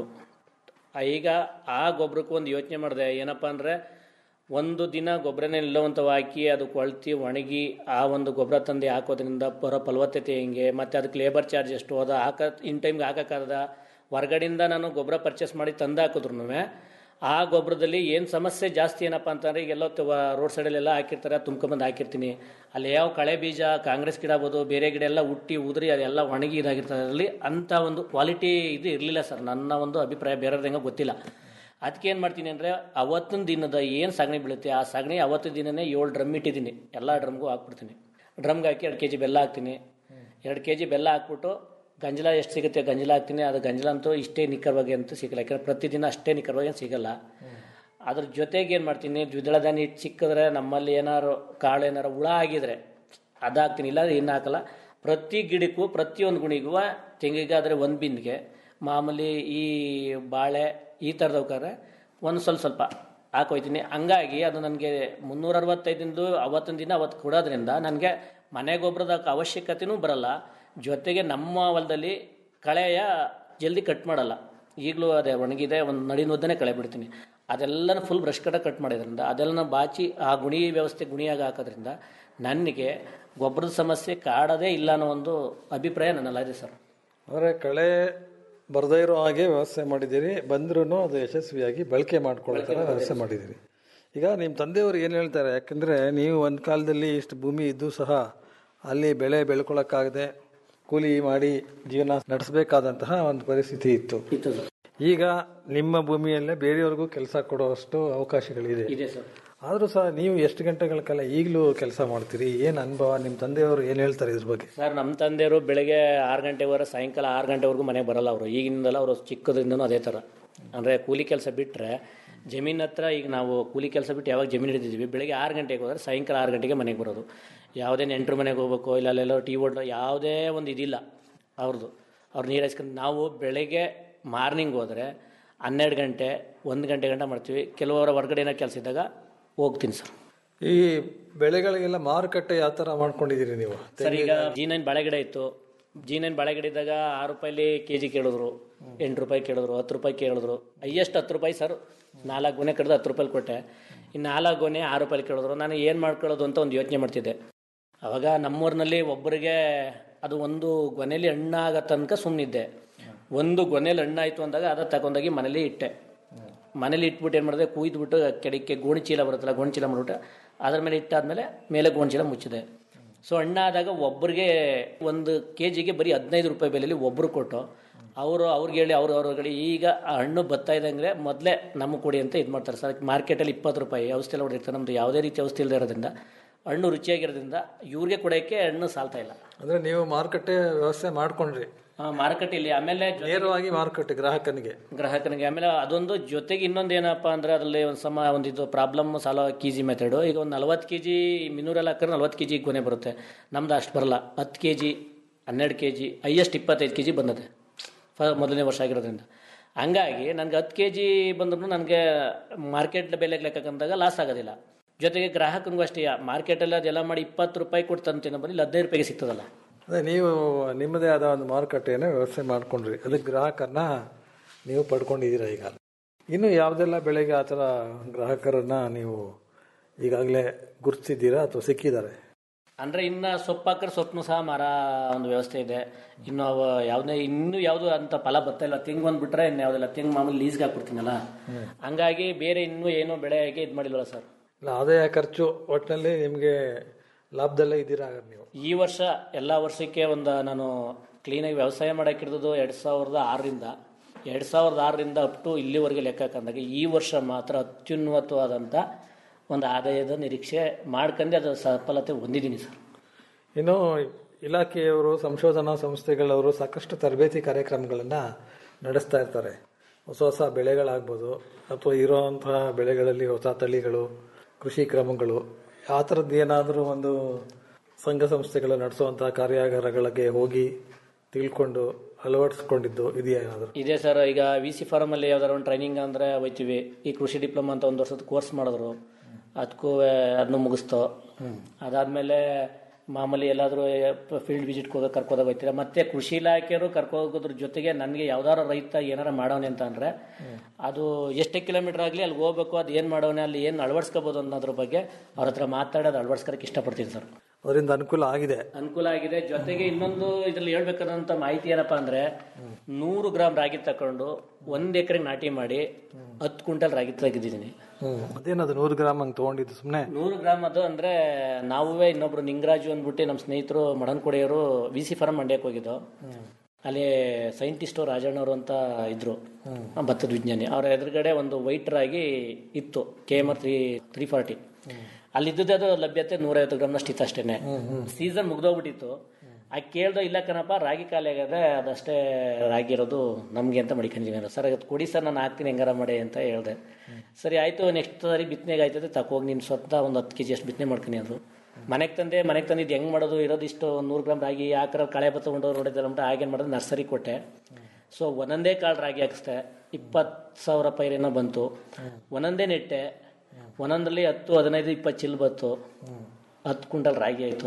ಆ ಈಗ ಆ ಗೊಬ್ಬರಕ್ಕೂ ಒಂದು ಯೋಚನೆ ಮಾಡಿದೆ ಏನಪ್ಪ ಅಂದರೆ ಒಂದು ದಿನ ಗೊಬ್ಬರನೇ ನಿಲ್ಲುವಂಥವು ಹಾಕಿ ಅದು ಕೊಳ್ತಿ ಒಣಗಿ ಆ ಒಂದು ಗೊಬ್ಬರ ತಂದು ಹಾಕೋದ್ರಿಂದ ಬರೋ ಫಲವತ್ತತೆ ಹೆಂಗೆ ಮತ್ತು ಅದಕ್ಕೆ ಲೇಬರ್ ಚಾರ್ಜ್ ಎಷ್ಟು ಅದು ಹಾಕ ಇನ್ ಟೈಮ್ಗೆ ಹಾಕೋಕ್ಕಾಗದ ಹೊರಗಡೆಯಿಂದ ನಾನು ಗೊಬ್ಬರ ಪರ್ಚೇಸ್ ಮಾಡಿ ತಂದು ಹಾಕಿದ್ರು ಆ ಗೊಬ್ಬರದಲ್ಲಿ ಏನು ಸಮಸ್ಯೆ ಜಾಸ್ತಿ ಏನಪ್ಪ ಅಂತಂದರೆ ಈಗೆಲ್ಲ ರೋಡ್ ಸೈಡಲ್ಲೆಲ್ಲ ಹಾಕಿರ್ತಾರೆ ತುಂಬ್ಕೊಂಬಂದು ಹಾಕಿರ್ತೀನಿ ಅಲ್ಲಿ ಯಾವ ಕಳೆ ಬೀಜ ಕಾಂಗ್ರೆಸ್ ಗಿಡ ಆಗ್ಬೋದು ಬೇರೆ ಗಿಡ ಎಲ್ಲ ಹುಟ್ಟಿ ಉದುರಿ ಅದೆಲ್ಲ ಒಣಗಿ ಇದಾಗಿರ್ತದೆ ಅದರಲ್ಲಿ ಅಂಥ ಒಂದು ಕ್ವಾಲಿಟಿ ಇದು ಇರಲಿಲ್ಲ ಸರ್ ನನ್ನ ಒಂದು ಅಭಿಪ್ರಾಯ ಬೇರೆಯವ್ರದಂಗೆ ಗೊತ್ತಿಲ್ಲ ಅದಕ್ಕೆ ಏನು ಮಾಡ್ತೀನಿ ಅಂದರೆ ಅವತ್ತಿನ ದಿನದ ಏನು ಸಗಣಿ ಬೀಳುತ್ತೆ ಆ ಸಗಣಿ ಅವತ್ತಿನ ದಿನನೇ ಏಳು ಡ್ರಮ್ ಇಟ್ಟಿದ್ದೀನಿ ಎಲ್ಲ ಡ್ರಮ್ಗೂ ಹಾಕ್ಬಿಡ್ತೀನಿ ಡ್ರಮ್ಗೆ ಹಾಕಿ ಎರಡು ಕೆ ಜಿ ಬೆಲ್ಲ ಹಾಕ್ತೀನಿ ಎರಡು ಕೆ ಜಿ ಬೆಲ್ಲ ಹಾಕ್ಬಿಟ್ಟು ಗಂಜಲ ಎಷ್ಟು ಸಿಗುತ್ತೆ ಗಂಜಲ ಹಾಕ್ತೀನಿ ಅದು ಗಂಜಲ ಅಂತೂ ಇಷ್ಟೇ ನಿಖರವಾಗಿ ಅಂತೂ ಸಿಗಲ್ಲ ಯಾಕಂದ್ರೆ ಪ್ರತಿದಿನ ಅಷ್ಟೇ ನಿಖರವಾಗಿ ಏನು ಸಿಗಲ್ಲ ಅದ್ರ ಜೊತೆಗೆ ಏನು ಮಾಡ್ತೀನಿ ದ್ವಿದಳ ಧಾನ್ಯ ಇಟ್ಟು ಸಿಕ್ಕಿದ್ರೆ ನಮ್ಮಲ್ಲಿ ಏನಾರು ಕಾಳು ಏನಾರು ಹುಳ ಆಗಿದ್ರೆ ಅದಾಗ್ತೀನಿ ಇಲ್ಲ ಇನ್ನು ಹಾಕಲ್ಲ ಪ್ರತಿ ಗಿಡಕ್ಕೂ ಪ್ರತಿಯೊಂದು ಗುಣಿಗೂ ತೆಂಗಿಗಾದರೆ ಒಂದು ಬಿನ್ಗೆ ಮಾಮೂಲಿ ಈ ಬಾಳೆ ಈ ಥರದವ್ಕಾದ್ರೆ ಒಂದು ಸ್ವಲ್ಪ ಸ್ವಲ್ಪ ಹಾಕೋಯ್ತೀನಿ ಹಂಗಾಗಿ ಅದು ನನಗೆ ಮುನ್ನೂರ ಅರವತ್ತೈದಿಂದು ಅವತ್ತಿನ ದಿನ ಅವತ್ತು ಕೊಡೋದ್ರಿಂದ ನನಗೆ ಮನೆ ಗೊಬ್ಬರದ ಅವಶ್ಯಕತೆನೂ ಬರಲ್ಲ ಜೊತೆಗೆ ನಮ್ಮ ಹೊಲದಲ್ಲಿ ಕಳೆಯ ಜಲ್ದಿ ಕಟ್ ಮಾಡಲ್ಲ ಈಗಲೂ ಅದೇ ಒಣಗಿದೆ ಒಂದು ನಡಿನುದ್ದನೇ ಕಳೆ ಬಿಡ್ತೀನಿ ಅದೆಲ್ಲನ ಫುಲ್ ಬ್ರಷ್ ಕಟ ಕಟ್ ಮಾಡೋದ್ರಿಂದ ಅದೆಲ್ಲ ಬಾಚಿ ಆ ಗುಣಿ ವ್ಯವಸ್ಥೆ ಗುಣಿಯಾಗಿ ಹಾಕೋದ್ರಿಂದ ನನಗೆ ಗೊಬ್ಬರದ ಸಮಸ್ಯೆ ಕಾಡೋದೇ ಇಲ್ಲ ಅನ್ನೋ ಒಂದು ಅಭಿಪ್ರಾಯ ನನ್ನಲ್ಲಿದೆ ಸರ್ ಅಂದರೆ ಕಳೆ ಬರದೇ ಇರೋ ಹಾಗೆ ವ್ಯವಸ್ಥೆ ಮಾಡಿದ್ದೀರಿ ಬಂದ್ರೂ ಅದು ಯಶಸ್ವಿಯಾಗಿ ಬಳಕೆ ಮಾಡ್ಕೊಳ್ಳೋ ಥರ ವ್ಯವಸ್ಥೆ ಮಾಡಿದ್ದೀರಿ ಈಗ ನಿಮ್ಮ ತಂದೆಯವರು ಏನು ಹೇಳ್ತಾರೆ ಯಾಕಂದರೆ ನೀವು ಒಂದು ಕಾಲದಲ್ಲಿ ಇಷ್ಟು ಭೂಮಿ ಇದ್ದು ಸಹ ಅಲ್ಲಿ ಬೆಳೆ ಬೆಳ್ಕೊಳಕ್ಕಾಗದೆ ಕೂಲಿ ಮಾಡಿ ಜೀವನ ನಡೆಸಬೇಕಾದಂತಹ ಒಂದು ಪರಿಸ್ಥಿತಿ ಇತ್ತು ಈಗ ನಿಮ್ಮ ಭೂಮಿಯಲ್ಲೇ ಬೇರೆಯವ್ರಿಗೂ ಕೆಲಸ ಕೊಡುವಷ್ಟು ಅವಕಾಶಗಳಿದೆ ಇದೆ ಸರ್ ಆದರೂ ಸಹ ನೀವು ಎಷ್ಟು ಗಂಟೆಗಳ ಕಾಲ ಈಗಲೂ ಕೆಲಸ ಮಾಡ್ತೀರಿ ಏನು ಅನುಭವ ನಿಮ್ಮ ತಂದೆಯವರು ಏನು ಹೇಳ್ತಾರೆ ಇದ್ರ ಬಗ್ಗೆ ಸರ್ ನಮ್ಮ ತಂದೆಯವರು ಬೆಳಗ್ಗೆ ಆರು ಗಂಟೆವರೆ ಸಾಯಂಕಾಲ ಆರು ಗಂಟೆವರೆಗೂ ಮನೆಗೆ ಬರಲ್ಲ ಅವರು ಈಗಿನಿಂದಲ್ಲ ಅವರು ಚಿಕ್ಕದ್ರಿಂದನೂ ಅದೇ ಥರ ಅಂದರೆ ಕೂಲಿ ಕೆಲಸ ಬಿಟ್ಟರೆ ಜಮೀನ್ ಹತ್ರ ಈಗ ನಾವು ಕೂಲಿ ಕೆಲಸ ಬಿಟ್ಟು ಯಾವಾಗ ಜಮೀನು ಹಿಡಿದಿದ್ವಿ ಬೆಳಗ್ಗೆ ಆರು ಗಂಟೆಗೆ ಹೋದ್ರೆ ಸಾಯಂಕಾಲ ಆರು ಗಂಟೆಗೆ ಮನೆಗೆ ಬರೋದು ಯಾವುದೇ ನೆಂಟರು ಮನೆಗೆ ಹೋಗ್ಬೇಕು ಇಲ್ಲ ಅಲ್ಲೆಲ್ಲೋ ಟೀ ಓಡ್ಲು ಯಾವುದೇ ಒಂದು ಇದಿಲ್ಲ ಅವ್ರದ್ದು ಅವ್ರು ನೀರು ಹಾಸ್ಕೊಂಡು ನಾವು ಬೆಳಗ್ಗೆ ಮಾರ್ನಿಂಗ್ ಹೋದರೆ ಹನ್ನೆರಡು ಗಂಟೆ ಒಂದು ಗಂಟೆ ಗಂಟ ಮಾಡ್ತೀವಿ ಕೆಲವರ ಹೊರಗಡೆ ಏನೋ ಕೆಲಸ ಇದ್ದಾಗ ಹೋಗ್ತೀನಿ ಸರ್ ಈ ಬೆಳೆಗಳಿಗೆಲ್ಲ ಮಾರುಕಟ್ಟೆ ಯಾವ ಥರ ಮಾಡ್ಕೊಂಡಿದ್ದೀರಿ ನೀವು ಸರ್ ಈಗ ಜಿ ನೈನ್ ಬಾಳೆಗಿಡ ಇತ್ತು ಜಿ ನೈನ್ ಬಾಳೆಗಿಡ ಇದ್ದಾಗ ಆರು ರೂಪಾಯಿಲಿ ಕೆ ಜಿ ಕೇಳಿದ್ರು ಎಂಟು ರೂಪಾಯಿ ಕೇಳಿದ್ರು ಹತ್ತು ರೂಪಾಯಿ ಕೇಳಿದ್ರು ಹೈಯೆಸ್ಟ್ ಹತ್ತು ರೂಪಾಯಿ ಸರ್ ನಾಲ್ಕು ಗೊನೆ ಕಡ್ದು ಹತ್ತು ರೂಪಾಯಿ ಕೊಟ್ಟೆ ಇನ್ನು ನಾಲ್ಕು ಗೊನೆ ಆರು ರೂಪಾಯಿ ಕೇಳಿದ್ರು ನಾನು ಏನು ಮಾಡ್ಕೊಳ್ಳೋದು ಅಂತ ಒಂದು ಯೋಚನೆ ಮಾಡ್ತಿದ್ದೆ ಅವಾಗ ನಮ್ಮೂರಿನಲ್ಲಿ ಒಬ್ಬರಿಗೆ ಅದು ಒಂದು ಗೊನೆಯಲ್ಲಿ ಹಣ್ಣಾಗೋ ತನಕ ಸುಮ್ಮನಿದ್ದೆ ಒಂದು ಗೊನೆಯಲ್ಲಿ ಹಣ್ಣಾಯಿತು ಅಂದಾಗ ಅದ ತಗೊಂಡೋಗಿ ಮನೇಲಿ ಇಟ್ಟೆ ಮನೇಲಿ ಇಟ್ಬಿಟ್ಟು ಏನು ಮಾಡಿದೆ ಕುಯ್ದುಬಿಟ್ಟು ಕೆಡಕ್ಕೆ ಗೋಣಿ ಚೀಲ ಬರುತ್ತಲ್ಲ ಗೋಣಿ ಚೀಲ ಮಾಡಿಬಿಟ್ಟು ಅದ್ರ ಮೇಲೆ ಇಟ್ಟಾದ್ಮೇಲೆ ಮೇಲೆ ಗೋಣಿ ಚೀಲ ಮುಚ್ಚಿದೆ ಸೊ ಹಣ್ಣಾದಾಗ ಒಬ್ಬರಿಗೆ ಒಂದು ಕೆ ಜಿಗೆ ಬರೀ ಹದಿನೈದು ರೂಪಾಯಿ ಬೆಲೆಯಲ್ಲಿ ಒಬ್ಬರು ಕೊಟ್ಟು ಅವರು ಅವ್ರಿಗೆ ಹೇಳಿ ಅವ್ರು ಅವ್ರಿಗೆ ಈಗ ಆ ಹಣ್ಣು ಬರ್ತಾ ಇದ್ದಂಗೆ ಮೊದಲೇ ನಮಗೆ ಕೊಡಿ ಅಂತ ಇದು ಮಾಡ್ತಾರೆ ಸರ್ ಮಾರ್ಕೆಟಲ್ಲಿ ಇಪ್ಪತ್ತು ರೂಪಾಯಿ ಔಷಧಿ ಎಲ್ಲ ಹೊಡಿರ್ತಾರೆ ನಮ್ಮದು ಯಾವುದೇ ರೀತಿ ಔಷಧಿ ಇಲ್ಲದೆ ಇರೋದ್ರಿಂದ ಹಣ್ಣು ರುಚಿಯಾಗಿರೋದ್ರಿಂದ ಇವ್ರಿಗೆ ಕೊಡೋಕ್ಕೆ ಹಣ್ಣು ಸಾಲ್ತಾ ಇಲ್ಲ ಅಂದರೆ ನೀವು ಮಾರುಕಟ್ಟೆ ವ್ಯವಸ್ಥೆ ಮಾಡ್ಕೊಂಡ್ರಿ ಆ, ಮಾರುಕಟ್ಟೆಯಲ್ಲಿ ಆಮೇಲೆ ಜೊ- ನೇರವಾಗಿ ಮಾರುಕಟ್ಟೆ ಗ್ರಾಹಕನಿಗೆ ಗ್ರಾಹಕನಿಗೆ ಆಮೇಲೆ ಅದೊಂದು ಜೊತೆಗೆ ಇನ್ನೊಂದು ಏನಪ್ಪ ಅಂದ್ರೆ ಅದರಲ್ಲಿ ಒಂದು ಸಮ ಒಂದಿದು ಪ್ರಾಬ್ಲಮ್ ಸಾಲ ಕೆ ಜಿ ಮೆಥಡು ಈಗ ಒಂದು ನಲ್ವತ್ತು ಕೆ ಜಿ ಮಿನ್ನೂರೆಲ್ಲ ಹಾಕಿದ್ರೆ ನಲ್ವತ್ತು ಕೆ ಜಿ ಕೊನೆ ಬರುತ್ತೆ ನಮ್ದು ಅಷ್ಟು ಬರಲ್ಲ ಹತ್ತು ಕೆ ಜಿ ಹನ್ನೆರಡು ಕೆ ಜಿ ಹೈಯೆಸ್ಟ್ ಇಪ್ಪತ್ತೈದು ಕೆ ಜಿ ಬಂದದೆ ಫ ಮೊದಲನೇ ವರ್ಷ ಆಗಿರೋದ್ರಿಂದ ಹಂಗಾಗಿ ನನಗೆ ಹತ್ತು ಕೆ ಜಿ ಬಂದ್ರೂ ನನಗೆ ಮಾರ್ಕೆಟ್ ಬೆಲೆಗೆ ಲೆಕ್ಕಂದಾಗ ಲಾಸ್ ಆಗೋದಿಲ್ಲ ಜೊತೆಗೆ ಗ್ರಾಹಕನಿಗೂ ಅಷ್ಟೇ ಮಾರ್ಕೆಟಲ್ಲಿ ಅದೆಲ್ಲ ಮಾಡಿ ಇಪ್ಪತ್ತು ರೂಪಾಯಿ ಕೊಟ್ಟು ತಂತೇನೋ ಬನ್ನಿ ಇಲ್ಲಿ ಹದಿನೈದು ರೂಪಾಯಿಗೆ ಸಿಗ್ತದಲ್ಲ ಅದೇ ನೀವು ನಿಮ್ಮದೇ ಆದ ಒಂದು ಮಾರುಕಟ್ಟೆಯನ್ನು ವ್ಯವಸ್ಥೆ ಮಾಡ್ಕೊಂಡ್ರಿ ಅದಕ್ಕೆ ಗ್ರಾಹಕರನ್ನ ನೀವು ಪಡ್ಕೊಂಡಿದ್ದೀರಾ ಈಗ ಇನ್ನು ಯಾವುದೆಲ್ಲ ಬೆಳೆಗೆ ಆ ಥರ ಗ್ರಾಹಕರನ್ನ ನೀವು ಈಗಾಗಲೇ ಗುರುತಿಸಿದ್ದೀರಾ ಅಥವಾ ಸಿಕ್ಕಿದ್ದಾರೆ ಅಂದ್ರೆ ಇನ್ನ ಸೊಪ್ಪು ಹಾಕಿದ್ರೆ ಸೊಪ್ಪನ್ನು ಸಹ ಮಾರ ಒಂದು ವ್ಯವಸ್ಥೆ ಇದೆ ಇನ್ನು ಅವ ಯಾವುದೇ ಇನ್ನೂ ಯಾವುದು ಅಂತ ಫಲ ಬರ್ತಾ ಇಲ್ಲ ತೆಂಗು ಒಂದು ಬಿಟ್ರೆ ಇನ್ನು ಯಾವುದಿಲ್ಲ ತೆಂಗು ಮಾಮೂಲಿ ಲೀಸ್ಗೆ ಹಾಕ್ಬಿಡ್ತೀನಲ್ಲ ಹಂಗಾಗಿ ಬೇರೆ ಇನ್ನೂ ಏನೂ ಬೆಳೆಗೆ ಇದು ಮಾಡಿಲ್ವಲ್ಲ ಸರ್ ಇಲ್ಲ ಆದಾಯ ಖರ್ಚು ಒಟ್ಟಿನಲ್ಲಿ ನಿಮಗೆ ಲಾಭದಲ್ಲೇ ಇದ್ದೀರಾ ಹಾಗಾದ್ರೆ ನೀವು ಈ ವರ್ಷ ಎಲ್ಲ ವರ್ಷಕ್ಕೆ ಒಂದು ನಾನು ಕ್ಲೀನಾಗಿ ವ್ಯವಸಾಯ ಮಾಡಕ್ಕೆ ಹಿಡಿದು ಎರಡು ಸಾವಿರದ ಆರರಿಂದ ಎರಡು ಸಾವಿರದ ಆರರಿಂದ ಅಪ್ ಟು ಇಲ್ಲಿವರೆಗೆ ಲೆಕ್ಕ ಹಾಕಂದಾಗ ಈ ವರ್ಷ ಮಾತ್ರ ಅತ್ಯುನ್ನತವಾದಂಥ ಒಂದು ಆದಾಯದ ನಿರೀಕ್ಷೆ ಮಾಡ್ಕೊಂಡೆ ಅದು ಸಫಲತೆ ಹೊಂದಿದ್ದೀನಿ ಸರ್ ಇನ್ನು ಇಲಾಖೆಯವರು ಸಂಶೋಧನಾ ಸಂಸ್ಥೆಗಳವರು ಸಾಕಷ್ಟು ತರಬೇತಿ ಕಾರ್ಯಕ್ರಮಗಳನ್ನು ನಡೆಸ್ತಾ ಇರ್ತಾರೆ ಹೊಸ ಹೊಸ ಬೆಳೆಗಳಾಗ್ಬೋದು ಅಥವಾ ಇರೋವಂತಹ ಬೆಳೆಗಳಲ್ಲಿ ಹೊಸ ತಳಿಗಳು ಕೃಷಿ ಕ್ರಮಗಳು ಆ ಥರದ್ದು ಏನಾದರೂ ಒಂದು ಸಂಘ ಸಂಸ್ಥೆಗಳು ನಡೆಸುವಂತಹ ಕಾರ್ಯಾಗಾರಗಳಿಗೆ ಹೋಗಿ ತಿಳ್ಕೊಂಡು ಅಳವಡಿಸ್ಕೊಂಡಿದ್ದು ಇದೆಯಾ ಏನಾದರೂ ಇದೆ ಸರ್ ಈಗ ವಿ ಸಿ ಫಾರಮಲ್ಲಿ ಯಾವ್ದಾರು ಒಂದು ಟ್ರೈನಿಂಗ್ ಅಂದರೆ ಹೋಯ್ತೀವಿ ಈ ಕೃಷಿ ಡಿಪ್ಲೊಮಾ ಅಂತ ಒಂದು ವರ್ಷದ ಕೋರ್ಸ್ ಮಾಡಿದ್ರು ಅದಕ್ಕೂ ಅದನ್ನು ಮುಗಿಸ್ತೋ ಅದಾದಮೇಲೆ ಮಾಮೂಲಿ ಎಲ್ಲಾದರೂ ಫೀಲ್ಡ್ ವಿಸಿಟ್ಗೆ ಹೋಗಿ ಕರ್ಕೋದಾಗ ಹೋಗ್ತೀರಾ ಮತ್ತೆ ಕೃಷಿ ಇಲಾಖೆಯವರು ಕರ್ಕೋಗೋದ್ರ ಜೊತೆಗೆ ನನಗೆ ಯಾವ್ದಾರು ರೈತ ಏನಾರ ಮಾಡೋನೆ ಅಂತ ಅಂದರೆ ಅದು ಎಷ್ಟೇ ಕಿಲೋಮೀಟರ್ ಆಗಲಿ ಅಲ್ಲಿ ಹೋಗ್ಬೇಕು ಅದು ಏನು ಮಾಡೋನೆ ಅಲ್ಲಿ ಏನು ಅಳವಡಿಸ್ಕೋಬೋದು ಅನ್ನೋದ್ರ ಬಗ್ಗೆ ಅವ್ರ ಹತ್ರ ಮಾತಾಡೋದು ಅಳವಡಿಸ್ಕೊಳಕ್ಕೆ ಇಷ್ಟಪಡ್ತೀನಿ ಸರ್ ಅದರಿಂದ ಅನುಕೂಲ ಆಗಿದೆ ಅನುಕೂಲ ಆಗಿದೆ ಜೊತೆಗೆ ಇನ್ನೊಂದು ಇದ್ರಲ್ಲಿ ಹೇಳ್ಬೇಕಾದಂತ ಮಾಹಿತಿ ಏನಪ್ಪಾ ಅಂದ್ರೆ ನೂರು ಗ್ರಾಮ್ ರಾಗಿ ತಕೊಂಡು ಒಂದ್ ಎಕರೆ ನಾಟಿ ಮಾಡಿ ಹತ್ತು ಕ್ವಿಂಟಲ್ ರಾಗಿ ತೆಗೆದಿದ್ದೀನಿ ಹ್ಮ್ ಅದೇನದು ನೂರು ಗ್ರಾಮ್ ಹಂಗೆ ತೊಗೊಂಡಿದ್ದು ಸುಮ್ಮನೆ ನೂರು ಗ್ರಾಮ್ ಅದು ಅಂದ್ರೆ ನಾವುವೇ ಇನ್ನೊಬ್ರು ನಿಂಗರಾಜು ಅಂದ್ಬಿಟ್ಟು ನಮ್ಮ ಸ್ನೇಹಿತರು ಮಡನ್ಕೊಡೆಯವರು ವಿ ಸಿ ಫಾರಂ ಮಂಡ್ಯಕ್ಕೆ ಹೋಗಿದ್ದು ಅಲ್ಲಿ ಸೈಂಟಿಸ್ಟು ರಾಜಣ್ಣವರು ಅಂತ ಇದ್ರು ಆ ಭತ್ತದ ವಿಜ್ಞಾನಿ ಅವರ ಎದುರುಗಡೆ ಒಂದು ವೈಟ್ ರಾಗಿ ಇತ್ತು K M R three three forty ಅಲ್ಲಿದ್ದದ್ದು ಅದು ಲಭ್ಯತೆ ನೂರೈವತ್ತು ಗ್ರಾಮ್ನಷ್ಟು ಇತ್ತು ಅಷ್ಟೇನೆ ಸೀಸನ್ ಮುಗ್ದೋಗ್ಬಿಟ್ಟಿತ್ತು ಆ ಕೇಳ್ದೋ ಇಲ್ಲ ಕಣಪ್ಪ ರಾಗಿ ಖಾಲಿ ಆಗದೆ ಅದಷ್ಟೇ ರಾಗಿ ಇರೋದು ನಮಗೆ ಅಂತ ಮಡಿಕೊಂಡಿದ್ದೀನಿ ಸರ್ ಅದು ಕೊಡಿ ಸರ್ ನಾನು ಹಾಕ್ತೀನಿ ಹೆಂಗಾರ ಮಾಡಿ ಅಂತ ಹೇಳಿದೆ ಸರಿ ಆಯಿತು ನೆಕ್ಸ್ಟ್ ಸಾರಿ ಬಿತ್ತನೆಗೆ ಆಯ್ತದೆ ತಕೋಗಿ ನೀನು ಸ್ವತಃ ಒಂದು ಹತ್ತು ಕೆ ಜಿ ಅಷ್ಟು ಬಿತ್ತನೆ ಮಾಡ್ತೀನಿ ಅದು ಮನೆಗೆ ತಂದೆ ಮನೆಗೆ ತಂದಿದ್ದು ಹೆಂಗೆ ಮಾಡೋದು ಇರೋದಿಷ್ಟು ಒಂದು ನೂರು ಗ್ರಾಮ್ ರಾಗಿ ಹಾಕಿರೋ ಕಳೆ ಬತ್ತ ಹೊಂಡೋರು ನೋಡಿದ್ರೆ ಅಂದ್ಬಿಟ್ಟು ಆಗೇನು ಮಾಡೋದು ನರ್ಸರಿ ಕೊಟ್ಟೆ ಸೊ ಒಂದೊಂದೇ ಕಾಳು ರಾಗಿ ಹಾಕಿಸ್ದೆ ಇಪ್ಪತ್ತು ಸಾವಿರ ಪೈರೇನೋ ಬಂತು ಒಂದೊಂದೇ ನೆಟ್ಟೆ ಒಂದೊಂದರಲ್ಲಿ ಹತ್ತು ಹದಿನೈದು ಇಪ್ಪತ್ತು ಚಿಲ್ ಬಂತು ಹತ್ತು ಕ್ವಿಂಟಲ್ ರಾಗಿ ಆಯಿತು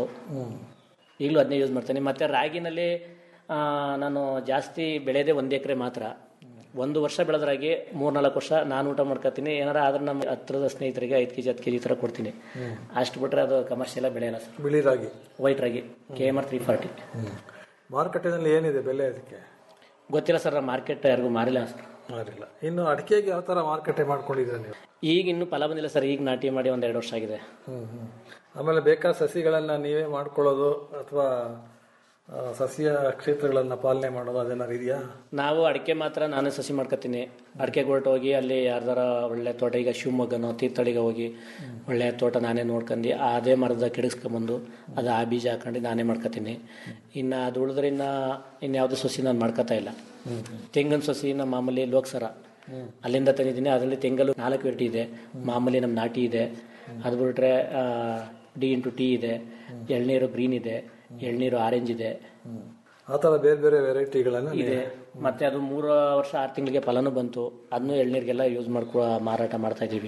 ಈಗಲೂ ಅದನ್ನೇ ಯೂಸ್ ಮಾಡ್ತೀನಿ ಮತ್ತು ರಾಗಿನಲ್ಲಿ ಆ, ನಾನು ಜಾಸ್ತಿ ಬೆಳೆಯೋದೇ ಒಂದು ಎಕರೆ ಮಾತ್ರ ಒಂದು ವರ್ಷ ಬೆಳೆದ ರಾಗಿ ಮೂರ್ನಾಲ್ಕು ವರ್ಷ ನಾನು ಊಟ ಮಾಡ್ಕೊತೀನಿ ಏನಾರ ಆದ್ರೆ ನಮ್ಮ ಹತ್ರದ ಸ್ನೇಹಿತರಿಗೆ ಐದು ಕೆ ಜಿ ಹತ್ತು ಕೆ ಜಿ ಥರ ಕೊಡ್ತೀನಿ ಅಷ್ಟು ಬಿಟ್ಟರೆ ಅದು ಕಮರ್ಷಿಯಲ್ಲ ಬೆಳೆಯಲ್ಲ ಸರ್ ಬಿಳಿ ರಾಗಿ ವೈಟ್ ರಾಗಿ K M R three forty ಮಾರುಕಟ್ಟೆನಲ್ಲಿ ಏನಿದೆ ಬೆಲೆ ಅದಕ್ಕೆ ಗೊತ್ತಿಲ್ಲ ಸರ್ ಮಾರ್ಕೆಟ್ ಯಾರಿಗೂ ಮಾರಿಲ್ಲ ಸರ್ ಮಾರಿಲ್ಲ ಇನ್ನು ಅಡಿಕೆಗೆ ಯಾವ ಥರ ಮಾರುಕಟ್ಟೆ ಮಾಡ್ಕೊಂಡಿದ್ದೀರಾ ನೀವು ಈಗ ಇನ್ನೂ ಫಲ ಬಂದಿಲ್ಲ ಸರ್ ಈಗ ನಾಟಿ ಮಾಡಿ ಒಂದು ಎರಡು ವರ್ಷ ಆಗಿದೆ ಹ್ಮ್ ಹ್ಮ್ ಆಮೇಲೆ ಬೇಕಾದ ಸಸಿಗಳನ್ನ ನೀವೇ ಮಾಡ್ಕೊಳ್ಳೋದು ಅಥವಾ ಆ, ಸಸ್ಯ ಕ್ಷೇತ್ರಗಳನ್ನ ಪಾಲನೆ ಮಾಡೋದು ಅದೇನಾರು ಇದೆಯಾ ನಾವು ಅಡಿಕೆ ಮಾತ್ರ ನಾನೇ ಸಸಿ ಮಾಡ್ಕೊತೀನಿ ಅಡಿಕೆ ಗೋಲ್ಟ್ ಹೋಗಿ ಅಲ್ಲಿ ಯಾರ್ದಾರ ಒಳ್ಳೆ ತೋಟ ಈಗ ಶಿವಮೊಗ್ಗನೋ ತೀರ್ಥಳಿಗೆ ಹೋಗಿ ಒಳ್ಳೆ ತೋಟ ನಾನೇ ನೋಡ್ಕೊಂಡು ಅದೇ ಮರದ ಕೆಡಿಸ್ಕೊಂಬಂದು ಅದು ಆ ಬೀಜ ಹಾಕೊಂಡು ನಾನೇ ಮಾಡ್ಕೊತೀನಿ ಇನ್ನು ಅದು ಉಳಿದ್ರಿಂದ ಇನ್ಯಾವುದು ಸಸಿ ನಾನು ಮಾಡ್ಕೊತಾ ಇಲ್ಲ ತೆಂಗಿನ ಸಸಿ ನಮ್ಮ ಮಾಮೂಲಿ ಲೋಕಸರ ಅಲ್ಲಿಂದ ತಂದಿದ್ದೀನಿ ಅದರಲ್ಲಿ ತೆಂಗಲು ನಾಲ್ಕು ವೆರೈಟಿ ಇದೆ ಮಾಮೂಲಿ ನಮ್ಮ ನಾಟಿ ಇದೆ ಅದು ಬಿಟ್ರೆ ಡಿ ಇಂಟು ಟಿ ಇದೆ ಎಳ್ನೀರು ಗ್ರೀನ್ ಇದೆ ಎಳ್ನೀರು ಆರೆಂಜ್ ಇದೆ ಆ ಥರ ಬೇರೆ ಬೇರೆ ವೆರೈಟಿಗಳನ್ನ ಇದೆ ಮತ್ತೆ ಅದು ಮೂರು ವರ್ಷ ಆರು ತಿಂಗಳಿಗೆ ಫಲನೂ ಬಂತು ಅದನ್ನು ಎಳ್ನೀರಿಗೆಲ್ಲ ಯೂಸ್ ಮಾಡ್ಕೊ ಮಾರಾಟ ಮಾಡ್ತಾ ಇದೀವಿ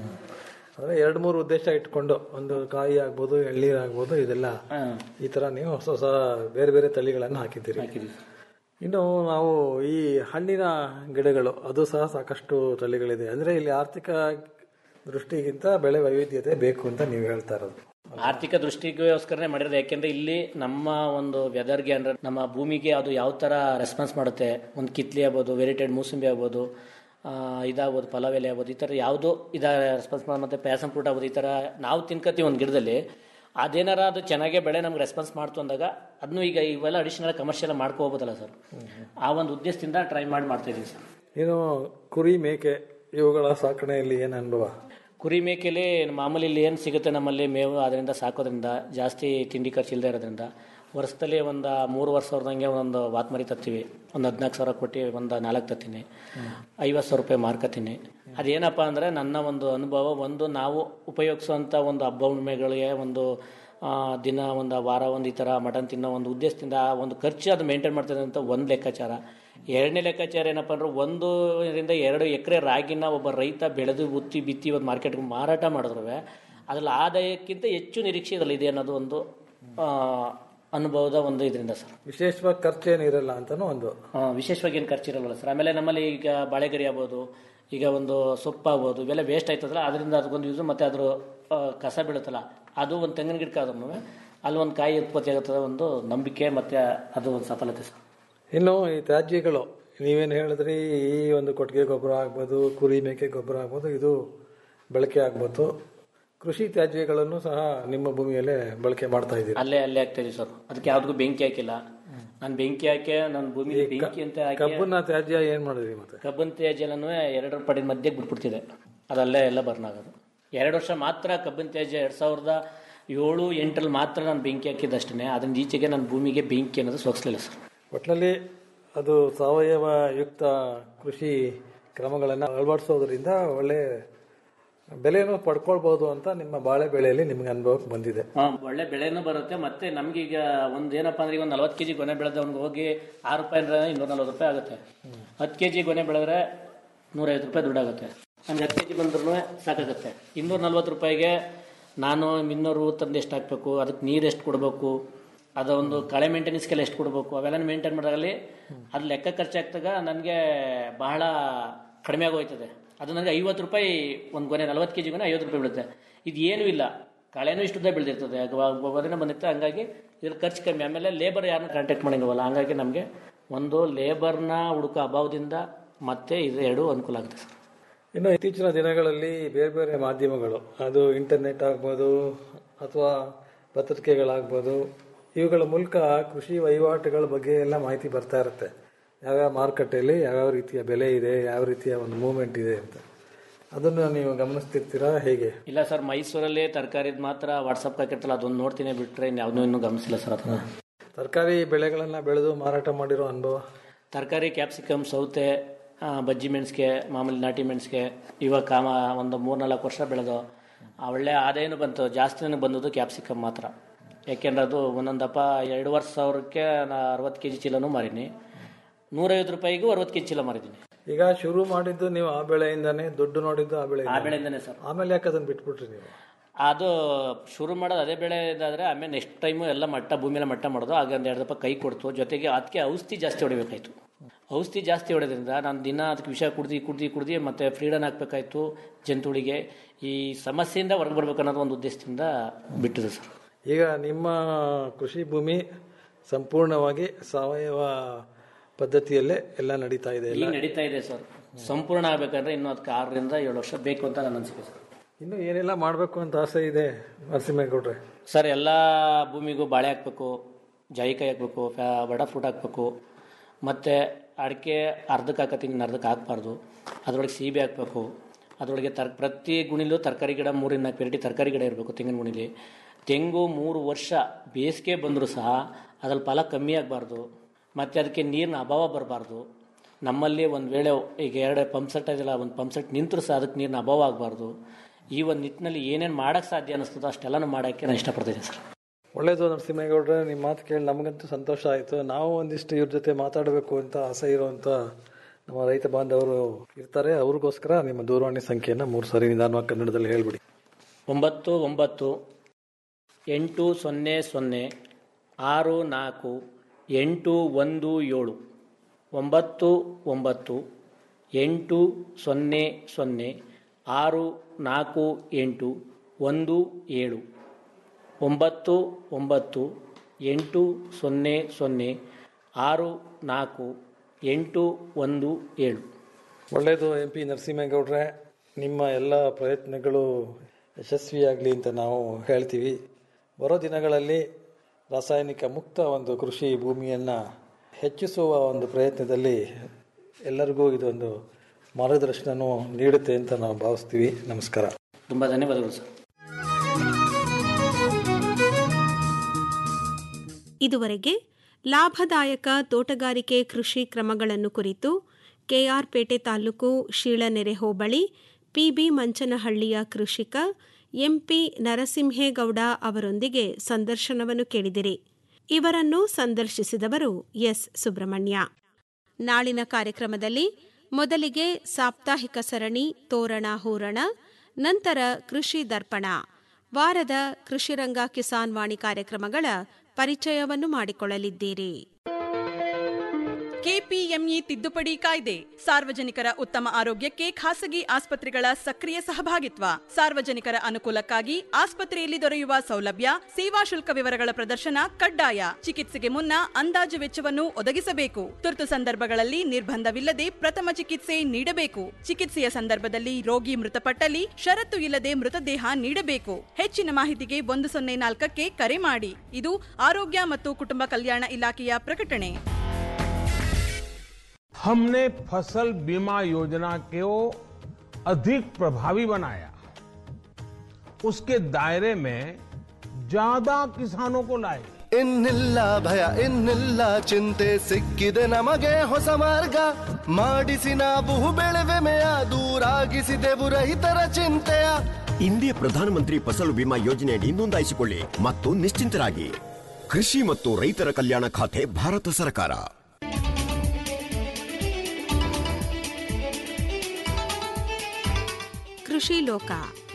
ಅಂದ್ರೆ ಎರಡು ಮೂರು ಉದ್ದೇಶ ಇಟ್ಕೊಂಡು ಒಂದು ಕಾಯಿ ಆಗ್ಬೋದು ಎಳ್ನೀರು ಆಗ್ಬೋದು ಇದೆಲ್ಲ ಈ ತರ ನೀವು ಹೊಸ ಹೊಸ ಬೇರೆ ಬೇರೆ ತಳಿಗಳನ್ನು ಹಾಕಿದ್ದೀರಿ ಇನ್ನು ನಾವು ಈ ಹಣ್ಣಿನ ಗಿಡಗಳು ಅದು ಸಹ ಸಾಕಷ್ಟು ತಳಿಗಳಿದೆ ಅಂದ್ರೆ ಇಲ್ಲಿ ಆರ್ಥಿಕ ದೃಷ್ಟಿಗಿಂತ ಬೆಳೆ ವೈವಿಧ್ಯತೆ ಬೇಕು ಅಂತ ನೀವು ಹೇಳ್ತಾ ಇರೋದು ಆರ್ಥಿಕ ದೃಷ್ಟಿಗೋಸ್ಕರನೇ ಮಾಡಿರೋದು ಯಾಕೆಂದ್ರೆ ಇಲ್ಲಿ ನಮ್ಮ ಒಂದು ವೆದರ್ಗೆ ಅಂದ್ರೆ ನಮ್ಮ ಭೂಮಿಗೆ ಅದು ಯಾವ ತರ ರೆಸ್ಪಾನ್ಸ್ ಮಾಡುತ್ತೆ ಒಂದು ಕಿತ್ಲಿ ಆಗ್ಬೋದು ವೆರಿಟೆಡ್ ಮೂಸಂಬಿ ಆಗ್ಬೋದು ಆ, ಇದಾಗ್ಬೋದು ಪಲಾವೆಲೆ ಆಗ್ಬೋದು ಈ ಥರ ಯಾವುದೋ ಇದ ರೆಸ್ಪಾನ್ಸ್ ಮಾಡಿ ಮತ್ತೆ ಪ್ಯಾಸನ್ ಫ್ರೂಟ್ ಆಗ್ಬೋದು ಈ ಥರ ನಾವು ತಿನ್ಕತ್ತೀವಿ ಒಂದು ಗಿಡದಲ್ಲಿ ಅದೇನಾರ ಅದು ಚೆನ್ನಾಗೇ ಬೆಳೆ ನಮ್ಗೆ ರೆಸ್ಪಾನ್ಸ್ ಮಾಡ್ತು ಅಂದಾಗ ಅದನ್ನು ಈಗ ಇವೆಲ್ಲ ಅಡಿಷನಲ್ ಕಮರ್ಷಿಯಲ್ ಮಾಡ್ಕೋಬೋದಲ್ಲ ಸರ್ ಆ ಒಂದು ಉದ್ದೇಶದಿಂದ ಟ್ರೈ ಮಾಡಿ ಮಾಡ್ತಾ ಇದೀವಿ ಸರ್ ಇನ್ನು ಕುರಿ ಮೇಕೆ ಇವುಗಳ ಸಾಕಣೆಯಲ್ಲಿ ಏನು ಅನುಭವ ಕುರಿ ಮೇಕೆಲಿ ಮಾಮೂಲಿ ಇಲ್ಲಿ ಏನು ಸಿಗುತ್ತೆ ನಮ್ಮಲ್ಲಿ ಮೇವು ಅದರಿಂದ ಸಾಕೋದ್ರಿಂದ ಜಾಸ್ತಿ ತಿಂಡಿ ಖರ್ಚು ಇಲ್ಲದೆ ಇರೋದ್ರಿಂದ ವರ್ಷದಲ್ಲಿ ಒಂದು ಮೂರು ವರ್ಷ ಅವ್ರದಂಗೆ ಒಂದು ವಾತ್ಮರಿ ತತ್ತೀವಿ ಒಂದು ಹದಿನಾಲ್ಕು ಸಾವಿರ ಕೊಟ್ಟು ಒಂದು ನಾಲ್ಕು ತತ್ತೀನಿ ಐವತ್ತು ಸಾವಿರ ರೂಪಾಯಿ ಮಾರ್ಕತೀನಿ ಅದೇನಪ್ಪ ಅಂದರೆ ನನ್ನ ಒಂದು ಅನುಭವ ಒಂದು ನಾವು ಉಪಯೋಗಿಸುವಂಥ ಒಂದು ಹಬ್ಬ ಹುಣ್ಣಿಮೆಗಳಿಗೆ ಒಂದು ಆ, ದಿನ ಒಂದು ವಾರ ಒಂದು ಈ ಥರ ಮಟನ್ ತಿನ್ನೋ ಒಂದು ಉದ್ದೇಶದಿಂದ ಆ ಒಂದು ಖರ್ಚು ಅದು ಮೇಂಟೈನ್ ಮಾಡ್ತದೆ ಅಂತ ಒಂದು ಲೆಕ್ಕಾಚಾರ ಎರಡನೇ ಲೆಕ್ಕಾಚಾರ ಏನಪ್ಪ ಅಂದ್ರೆ ಒಂದು ಇದರಿಂದ ಎರಡು ಎಕರೆ ರಾಗಿನ ಒಬ್ಬ ರೈತ ಬೆಳೆದು ಉತ್ತಿ ಬಿತ್ತಿ ಇವತ್ತು ಮಾರ್ಕೆಟ್ಗೆ ಮಾರಾಟ ಮಾಡಿದ್ರು ಅದ್ರಲ್ಲಿ ಆದಾಯಕ್ಕಿಂತ ಹೆಚ್ಚು ನಿರೀಕ್ಷೆ ಇದರಲ್ಲಿ ಇದೆ ಅನ್ನೋದು ಒಂದು ಆ, ಅನುಭವದ ಒಂದು ಇದರಿಂದ ಸರ್ ವಿಶೇಷವಾಗಿ ಖರ್ಚೇನಿರಲ್ಲ ಅಂತಾನು ಒಂದು ಆ, ವಿಶೇಷವಾಗಿ ಏನು ಖರ್ಚಿರಲ್ಲ ಸರ್ ಆಮೇಲೆ ನಮ್ಮಲ್ಲಿ ಈಗ ಬಾಳೆಗರಿ ಆಗ್ಬೋದು ಈಗ ಒಂದು ಸೊಪ್ಪು ಆಗ್ಬೋದು ಇವೆಲ್ಲ ವೇಸ್ಟ್ ಆಯ್ತದಲ್ಲ ಅದರಿಂದ ಅದಕ್ಕೊಂದು ಯೂಸ್ ಮತ್ತೆ ಅದ್ರ ಆ, ಕಸ ಬೀಳುತ್ತಲ್ಲ ಅದು ಒಂದು ತೆಂಗಿನ ಗಿಡಕ್ಕೆ ಆದ್ರೂ ಅಲ್ಲಿ ಒಂದು ಕಾಯಿ ಉತ್ಪತ್ತಿ ಆಗುತ್ತದೆ ಒಂದು ನಂಬಿಕೆ ಮತ್ತೆ ಅದು ಒಂದು ಸಫಲತೆ ಸರ್ ಇನ್ನು ಈ ತ್ಯಾಜ್ಯಗಳು ನೀವೇನು ಹೇಳಿದ್ರಿ ಈ ಒಂದು ಕೊಟ್ಟಿಗೆ ಗೊಬ್ಬರ ಆಗ್ಬೋದು ಕುರಿ ಮೇಕೆ ಗೊಬ್ಬರ ಆಗ್ಬೋದು ಇದು ಬಳಕೆ ಆಗ್ಬೋದು ಕೃಷಿ ತ್ಯಾಜ್ಯಗಳನ್ನು ಸಹ ನಿಮ್ಮ ಭೂಮಿಯಲ್ಲೇ ಬಳಕೆ ಮಾಡ್ತಾ ಇದ್ದೀರಿ ಅಲ್ಲೇ ಅಲ್ಲೇ ಆಗ್ತಾ ಇದೀವಿ ಸರ್ ಅದಕ್ಕೆ ಯಾವ್ದಕ್ಕೂ ಬೆಂಕಿ ಹಾಕಿಲ್ಲ ನಾನು ಬೆಂಕಿ ಹಾಕಿ ನನ್ನ ಭೂಮಿ ಬೆಂಕಿ ಅಂತ ಹಾಕಿ ಕಬ್ಬನ್ನ ತ್ಯಾಜ್ಯ ಏನ್ ಮಾಡಿದ್ರಿ ಮತ್ತೆ ಕಬ್ಬನ್ ತ್ಯಾಜ್ಯನೂ ಎರಡರ ಪಡಿನ ಮಧ್ಯೆ ಬಿಟ್ಬಿಡ್ತಿದೆ ಅದಲ್ಲೇ ಎಲ್ಲ ಬರ್ನ್ ಆಗೋದು ಎರಡು ವರ್ಷ ಮಾತ್ರ ಕಬ್ಬನ್ ತ್ಯಾಜ್ಯ ಎರಡ್ ಸಾವಿರದ ಏಳು ಎಂಟರಲ್ಲಿ ಮಾತ್ರ ನಾನು ಬೆಂಕಿ ಹಾಕಿದ್ದಷ್ಟೇ ಅದರಿಂದ ಈಚೆಗೆ ನನ್ನ ಭೂಮಿಗೆ ಬೆಂಕಿ ಅನ್ನೋದು ಸೋಗಿಸ್ಲಿಲ್ಲ ಸರ್ ಒಟ್ಟಿನಲ್ಲಿ ಅದು ಸಾವಯವ ಯುಕ್ತ ಕೃಷಿ ಕ್ರಮಗಳನ್ನು ಅಳವಡಿಸೋದ್ರಿಂದ ಒಳ್ಳೆ ಬೆಲೆಯನ್ನು ಪಡ್ಕೊಳ್ಬಹುದು ಅಂತ ನಿಮ್ಮ ಬಾಳೆ ಬೆಳೆಯಲ್ಲಿ ನಿಮ್ಗೆ ಅನುಭವಕ್ಕೆ ಬಂದಿದೆ ಹಾ, ಒಳ್ಳೆ ಬೆಳೆನೂ ಬರುತ್ತೆ ಮತ್ತೆ ನಮ್ಗೆ ಈಗ ಒಂದ್ ಏನಪ್ಪಾ ಅಂದ್ರೆ ಈಗ ಒಂದು ನಲ್ವತ್ತು ಕೆಜಿ ಗೊನೆ ಬೆಳೆದವನ್ಗೆ ಹೋಗಿ ಆರು ರೂಪಾಯಿ ಅಂದ್ರೆ ಇನ್ನೂರ ನಲ್ವತ್ತು ರೂಪಾಯಿ ಆಗುತ್ತೆ ಹತ್ತು ಕೆಜಿ ಗೊನೆ ಬೆಳೆದ್ರೆ ನೂರೈವತ್ತು ರೂಪಾಯಿ ದುಡ್ಡಾಗುತ್ತೆ ನಮ್ಗೆ ಹತ್ತು ಕೆಜಿ ಬಂದ್ರೂ ಸಾಕಾಗುತ್ತೆ ಇನ್ನೂರ ನಲ್ವತ್ತು ರೂಪಾಯಿಗೆ ನಾನು ಇನ್ನೂರು ತಂದು ಎಷ್ಟು ಹಾಕ್ಬೇಕು ಅದಕ್ಕೆ ನೀರು ಎಷ್ಟು ಕೊಡಬೇಕು ಅದೊಂದು ಕಳೆ ಮೇಂಟೆನೆನ್ಸ್ಗೆಲ್ಲ ಎಷ್ಟು ಕೊಡಬೇಕು ಅವೆಲ್ಲ ಮೇಂಟೈನ್ ಮಾಡೋದ್ರಲ್ಲಿ ಅದು ಲೆಕ್ಕ ಖರ್ಚಾಗ್ದಾಗ ನನಗೆ ಬಹಳ ಕಡಿಮೆ ಆಗೋಯ್ತದೆ ಅದು ನನಗೆ ಐವತ್ತು ರೂಪಾಯಿ ಒಂದು ಗೊನೆ ನಲ್ವತ್ತು ಕೆ ಜಿ ಗೊನೆ ಐವತ್ತು ರೂಪಾಯಿ ಬೀಳುತ್ತೆ ಇದು ಏನೂ ಇಲ್ಲ ಕಳೆನೂ ಇಷ್ಟುದ್ದ ಬೆಳೆದಿರ್ತದೆ ಗೊಬ್ಬರನೇ ಬಂದಿರುತ್ತೆ ಹಂಗಾಗಿ ಇದ್ರ ಖರ್ಚು ಕಮ್ಮಿ ಆಮೇಲೆ ಲೇಬರ್ ಯಾರನ್ನ ಕಾಂಟ್ಯಾಕ್ಟ್ ಮಾಡಿಲ್ವಲ್ಲ ಹಂಗಾಗಿ ನಮಗೆ ಒಂದು ಲೇಬರ್ನ ಹುಡುಕೋ ಅಭಾವದಿಂದ ಮತ್ತೆ ಇದು ಎರಡು ಅನುಕೂಲ ಆಗುತ್ತೆ ಸರ್ ಇನ್ನು ಇತ್ತೀಚಿನ ದಿನಗಳಲ್ಲಿ ಬೇರೆ ಬೇರೆ ಮಾಧ್ಯಮಗಳು ಅದು ಇಂಟರ್ನೆಟ್ ಆಗ್ಬೋದು ಅಥವಾ ಪತ್ರಿಕೆಗಳಾಗ್ಬೋದು ಇವುಗಳ ಮೂಲಕ ಕೃಷಿ ವಹಿವಾಟುಗಳ ಬಗ್ಗೆ ಎಲ್ಲ ಮಾಹಿತಿ ಬರ್ತಾ ಇರುತ್ತೆ ಯಾವ್ಯಾವ ಮಾರುಕಟ್ಟೆಯಲ್ಲಿ ಯಾವ್ಯಾವ ರೀತಿಯ ಬೆಲೆ ಇದೆ ಯಾವ ರೀತಿಯ ಒಂದು ಮೂವ್ಮೆಂಟ್ ಇದೆ ಅಂತ ಅದನ್ನು ನೀವು ಗಮನಿಸ್ತಿರ್ತೀರಾ ಹೇಗೆ ಇಲ್ಲ ಸರ್ ಮೈಸೂರಲ್ಲಿ ತರಕಾರಿ ಮಾತ್ರ ವಾಟ್ಸಪ್ ಹಾಕಿರ್ತಲ್ಲ ಅದೊಂದು ನೋಡ್ತೀನಿ ಬಿಟ್ರೆ ಇನ್ಯಾವುದೂ ಇನ್ನೂ ಗಮನಿಸಿಲ್ಲ ಸರ್ ಅದನ್ನ ತರಕಾರಿ ಬೆಳೆಗಳನ್ನ ಬೆಳೆದು ಮಾರಾಟ ಮಾಡಿರೋ ಅನುಭವ ತರಕಾರಿ ಕ್ಯಾಪ್ಸಿಕಮ್ ಸೌತೆ ಆ, ಬಜ್ಜಿ ಮೆಣಸಿಗೆ ಮಾಮೂಲಿ ನಾಟಿ ಮೆಣಸಿಗೆ ಇವಾಗ ಕಾಮ ಒಂದು ಮೂರ್ನಾಲ್ಕು ವರ್ಷ ಬೆಳೆದು ಆ ಒಳ್ಳೆ ಆದಾಯನೂ ಬಂತು ಜಾಸ್ತಿ ನನಗೆ ಬಂದದ್ದು ಕ್ಯಾಪ್ಸಿಕಮ್ ಮಾತ್ರ ಯಾಕೆಂದ್ರೆ ಅದು ಒಂದೊಂದಪ್ಪ ಎರಡೂವರೆ ಸಾವಿರಕ್ಕೆ ನಾ ಅರವತ್ತು ಕೆ ಜಿ ಚೀಲನೂ ಮಾರೀನಿ ನೂರೈವತ್ತು ರೂಪಾಯಿಗೂ ಅರವತ್ತು ಕೆ ಜಿ ಚೀಲ ಮಾರಿದ್ದೀನಿ ಈಗ ಶುರು ಮಾಡಿದ್ದು ನೀವು ಆ ಬೆಳೆಯಿಂದಾನೇ ದುಡ್ಡು ನೋಡಿದ್ದು ಆ ಬೆಳೆ ಆ ಬೆಳೆಯಿಂದನೇ ಸರ್ ಆಮೇಲೆ ಯಾಕೆ ಅದನ್ನ ಬಿಟ್ಬಿಟ್ರಿ ನೀವು ಅದು ಶುರು ಮಾಡೋದು ಅದೇ ಬೆಳೆ ಇದಾದ್ರೆ ಆಮೇಲೆ ನೆಕ್ಸ್ಟ್ ಟೈಮು ಎಲ್ಲ ಮಟ್ಟ ಭೂಮಿಯೆಲ್ಲ ಮಟ್ಟ ಮಾಡೋದು ಆಗ ಒಂದು ಎರಡು ದಪ್ಪ ಕೈ ಕೊಡ್ತು ಜೊತೆಗೆ ಅದಕ್ಕೆ ಔಷಧಿ ಜಾಸ್ತಿ ಹೊಡಿಬೇಕಾಯ್ತು ಔಷಧಿ ಜಾಸ್ತಿ ಹೊಡೆದ್ರಿಂದ ನಾನು ದಿನ ಅದಕ್ಕೆ ವಿಷ ಕುಡ್ದು ಕುಡ್ದು ಕುಡ್ದು ಮತ್ತೆ ಫ್ರೀಡನ್ ಹಾಕ್ಬೇಕಾಯ್ತು ಜಂತುಳಿಗೆ ಈ ಸಮಸ್ಯೆಯಿಂದ ಹೊರಗೆ ಬರ್ಬೇಕು ಅನ್ನೋದು ಒಂದು ಉದ್ದೇಶದಿಂದ ಬಿಟ್ಟಿದೆ ಸರ್ ಈಗ ನಿಮ್ಮ ಕೃಷಿ ಭೂಮಿ ಸಂಪೂರ್ಣವಾಗಿ ಸಾವಯವ ಪದ್ಧತಿಯಲ್ಲೇ ಎಲ್ಲ ನಡೀತಾ ಇದೆ ಈಗ ಎಲ್ಲ ನಡೀತಾ ಇದೆ ಸರ್ ಸಂಪೂರ್ಣ ಆಗ್ಬೇಕಂದ್ರೆ ಇನ್ನೂ ಅದಕ್ಕೆ ಆರರಿಂದ ಏಳು ವರ್ಷ ಬೇಕು ಅಂತ ನನ್ನ ಅನಿಸಿಕೆ ಸರ್ ಇನ್ನು ಏನೆಲ್ಲ ಮಾಡಬೇಕು ಅಂತ ಆಸೆ ಇದೆ ನರಸಿಂಹೇಗೌಡ್ರೆ ಸರ್ ಎಲ್ಲ ಭೂಮಿಗೂ ಬಾಳೆ ಹಾಕಬೇಕು ಜಾಯಿಕಾಯಿ ಹಾಕಬೇಕು ಬಡ ಫ್ರೂಟ್ ಹಾಕಬೇಕು ಮತ್ತು ಅಡಿಕೆ ಅರ್ಧಕ್ಕೆ ಹಾಕತ್ತೀನಿ ಇನ್ನು ಅರ್ಧಕ್ಕೆ ಹಾಕಬಾರ್ದು ಅದರೊಳಗೆ ಸೀಬೆ ಹಾಕಬೇಕು ಅದರೊಳಗೆ ತರ್ ಪ್ರತಿ ಗುಣಿಲೂ ತರಕಾರಿ ಗಿಡ ಮೂರಿಂದ ನಾಲ್ಕು ವೆರೈಟಿ ತರಕಾರಿ ಗಿಡ ಇರಬೇಕು ತೆಂಗಿನ ಗುಣಿಲಿ ತೆಂಗು ಮೂರು ವರ್ಷ ಬೇಸಿಗೆ ಬಂದರೂ ಸಹ ಅದ್ರಲ್ಲಿ ಫಲ ಕಮ್ಮಿ ಆಗಬಾರ್ದು ಮತ್ತು ಅದಕ್ಕೆ ನೀರಿನ ಅಭಾವ ಬರಬಾರ್ದು ನಮ್ಮಲ್ಲಿ ಒಂದು ವೇಳೆ ಈಗ ಎರಡು ಪಂಪ್ ಸೆಟ್ ಇದೆಯಲ್ಲ ಒಂದು ಪಂಪ್ ಸೆಟ್ ನಿಂತರೂ ಸಹ ಅದಕ್ಕೆ ನೀರಿನ ಅಭಾವ ಆಗಬಾರ್ದು ಈ ಒಂದು ನಿಟ್ಟಿನಲ್ಲಿ ಏನೇನು ಮಾಡೋಕ್ಕೆ ಸಾಧ್ಯ ಅನ್ನಿಸ್ತದೋ ಅಷ್ಟೆಲ್ಲನೂ ಮಾಡೋಕ್ಕೆ ನಾನು ಇಷ್ಟಪಡ್ತೀನಿ ಸರ್ ಒಳ್ಳೇದು ನರಸಿಂಹೇಗೌಡ್ರೆ ನಿಮ್ಮ ಮಾತು ಕೇಳಿ ನಮಗಂತೂ ಸಂತೋಷ ಆಯಿತು ನಾವು ಒಂದಿಷ್ಟು ಇವ್ರ ಜೊತೆ ಮಾತಾಡಬೇಕು ಅಂತ ಆಸೆ ಇರುವಂಥ ನಮ್ಮ ರೈತ ಬಾಂಧವರು ಇರ್ತಾರೆ ಅವ್ರಿಗೋಸ್ಕರ ನಿಮ್ಮ ದೂರವಾಣಿ ಸಂಖ್ಯೆಯನ್ನು ಮೂರು ಸಾರಿ ನಿಧಾನವಾಗಿ ಕನ್ನಡದಲ್ಲಿ ಹೇಳ್ಬಿಡಿ ಒಂಬತ್ತು ಒಂಬತ್ತು ಎಂಟು ಸೊನ್ನೆ ಸೊನ್ನೆ ಆರು ನಾಲ್ಕು ಎಂಟು ಒಂದು ಏಳು ಒಂಬತ್ತು ಒಂಬತ್ತು ಎಂಟು ಸೊನ್ನೆ ಸೊನ್ನೆ ಆರು ನಾಲ್ಕು ಎಂಟು ಒಂದು ಏಳು ಒಂಬತ್ತು ಒಂಬತ್ತು ಎಂಟು ಸೊನ್ನೆ ಸೊನ್ನೆ ಆರು ನಾಲ್ಕು ಎಂಟು ಒಂದು ಏಳು ಒಳ್ಳೆಯದು ಎಂ ಪಿ ನರಸಿಂಹೇಗೌಡ್ರೆ ನಿಮ್ಮ ಎಲ್ಲ ಪ್ರಯತ್ನಗಳು ಯಶಸ್ವಿಯಾಗಲಿ ಅಂತ ನಾವು ಹೇಳ್ತೀವಿ ಬರೋ ದಿನಗಳಲ್ಲಿ ರಾಸಾಯನಿಕ ಮುಕ್ತ ಒಂದು ಕೃಷಿ ಭೂಮಿಯನ್ನು ಹೆಚ್ಚಿಸುವ ಒಂದು ಪ್ರಯತ್ನದಲ್ಲಿ ಎಲ್ಲರಿಗೂ ಇದೊಂದು ಮಾರ್ಗದರ್ಶನನೂ ನೀಡುತ್ತೆ ಅಂತ ನಾವು ಭಾವಿಸ್ತೀವಿ ನಮಸ್ಕಾರ ತುಂಬ ಧನ್ಯವಾದಗಳು ಸರ್ ಇದುವರೆಗೆ ಲಾಭದಾಯಕ ತೋಟಗಾರಿಕೆ ಕೃಷಿ ಕ್ರಮಗಳನ್ನು ಕುರಿತು ಕೆಆರ್ಪೇಟೆ ತಾಲೂಕು ಶೀಳನೆರೆ ಹೋಬಳಿ ಪಿಬಿ ಮಂಚನಹಳ್ಳಿಯ ಕೃಷಿಕ ಎಂಪಿ ನರಸಿಂಹೇಗೌಡ ಅವರೊಂದಿಗೆ ಸಂದರ್ಶನವನ್ನು ಕೇಳಿದಿರಿ ಇವರನ್ನು ಸಂದರ್ಶಿಸಿದವರು ಎಸ್ ಸುಬ್ರಹ್ಮಣ್ಯ ನಾಳಿನ ಕಾರ್ಯಕ್ರಮದಲ್ಲಿ ಮೊದಲಿಗೆ ಸಾಪ್ತಾಹಿಕ ಸರಣಿ ತೋರಣ ಹೂರಣ ನಂತರ ಕೃಷಿ ದರ್ಪಣ ವಾರದ ಕೃಷಿರಂಗ ಕಿಸಾನ್ ವಾಣಿ ಕಾರ್ಯಕ್ರಮಗಳ ಪರಿಚಯವನ್ನು ಮಾಡಿಕೊಳ್ಳಲಿದ್ದೀರಿ ಕೆಪಿಎಂಇ ತಿದ್ದುಪಡಿ ಕಾಯ್ದೆ ಸಾರ್ವಜನಿಕರ ಉತ್ತಮ ಆರೋಗ್ಯಕ್ಕೆ ಖಾಸಗಿ ಆಸ್ಪತ್ರೆಗಳ ಸಕ್ರಿಯ ಸಹಭಾಗಿತ್ವ ಸಾರ್ವಜನಿಕರ ಅನುಕೂಲಕ್ಕಾಗಿ ಆಸ್ಪತ್ರೆಯಲ್ಲಿ ದೊರೆಯುವ ಸೌಲಭ್ಯ ಸೇವಾ ಶುಲ್ಕ ವಿವರಗಳ ಪ್ರದರ್ಶನ ಕಡ್ಡಾಯ ಚಿಕಿತ್ಸೆಗೆ ಮುನ್ನ ಅಂದಾಜು ವೆಚ್ಚವನ್ನು ಒದಗಿಸಬೇಕು ತುರ್ತು ಸಂದರ್ಭಗಳಲ್ಲಿ ನಿರ್ಬಂಧವಿಲ್ಲದೆ ಪ್ರಥಮ ಚಿಕಿತ್ಸೆ ನೀಡಬೇಕು ಚಿಕಿತ್ಸೆಯ ಸಂದರ್ಭದಲ್ಲಿ ರೋಗಿ ಮೃತಪಟ್ಟಲ್ಲಿ ಷರತ್ತು ಇಲ್ಲದೆ ಮೃತದೇಹ ನೀಡಬೇಕು ಹೆಚ್ಚಿನ ಮಾಹಿತಿಗೆ ಒಂದು ಸೊನ್ನೆ ನಾಲ್ಕಕ್ಕೆ ಕರೆ ಮಾಡಿ ಇದು ಆರೋಗ್ಯ ಮತ್ತು ಕುಟುಂಬ ಕಲ್ಯಾಣ ಇಲಾಖೆಯ ಪ್ರಕಟಣೆ हमने फसल बीमा योजना को अधिक प्रभावी बनाया उसके दायरे में ज्यादा किसानों को लाए ಇನ್ನಿಲ್ಲ ಭಯ ಇನ್ನಿಲ್ಲ ಚಿಂತೆ ಸಿಕ್ಕಿದೆ ನಮಗೆ ಹೊಸ ಮಾರ್ಗ ಮಾಡಿಸಿ ನಾವು ಬೆಳೆವೆಮೆಯ ದೂರಾಗಿಸಿದೆವು ರೈತರ ಚಿಂತೆಯ ಇಂದಿಯ ಪ್ರಧಾನಮಂತ್ರಿ ಫಸಲು ಬಿಮಾ ಯೋಜನೆಯಡಿ ನೋಂದಾಯಿಸಿಕೊಳ್ಳಿ ಮತ್ತು ನಿಶ್ಚಿಂತರಾಗಿ ಕೃಷಿ ಮತ್ತು ರೈತರ ಕಲ್ಯಾಣ ಖಾತೆ ಭಾರತ ಸರ್ಕಾರ ಕೃಷಿ ಲೋಕ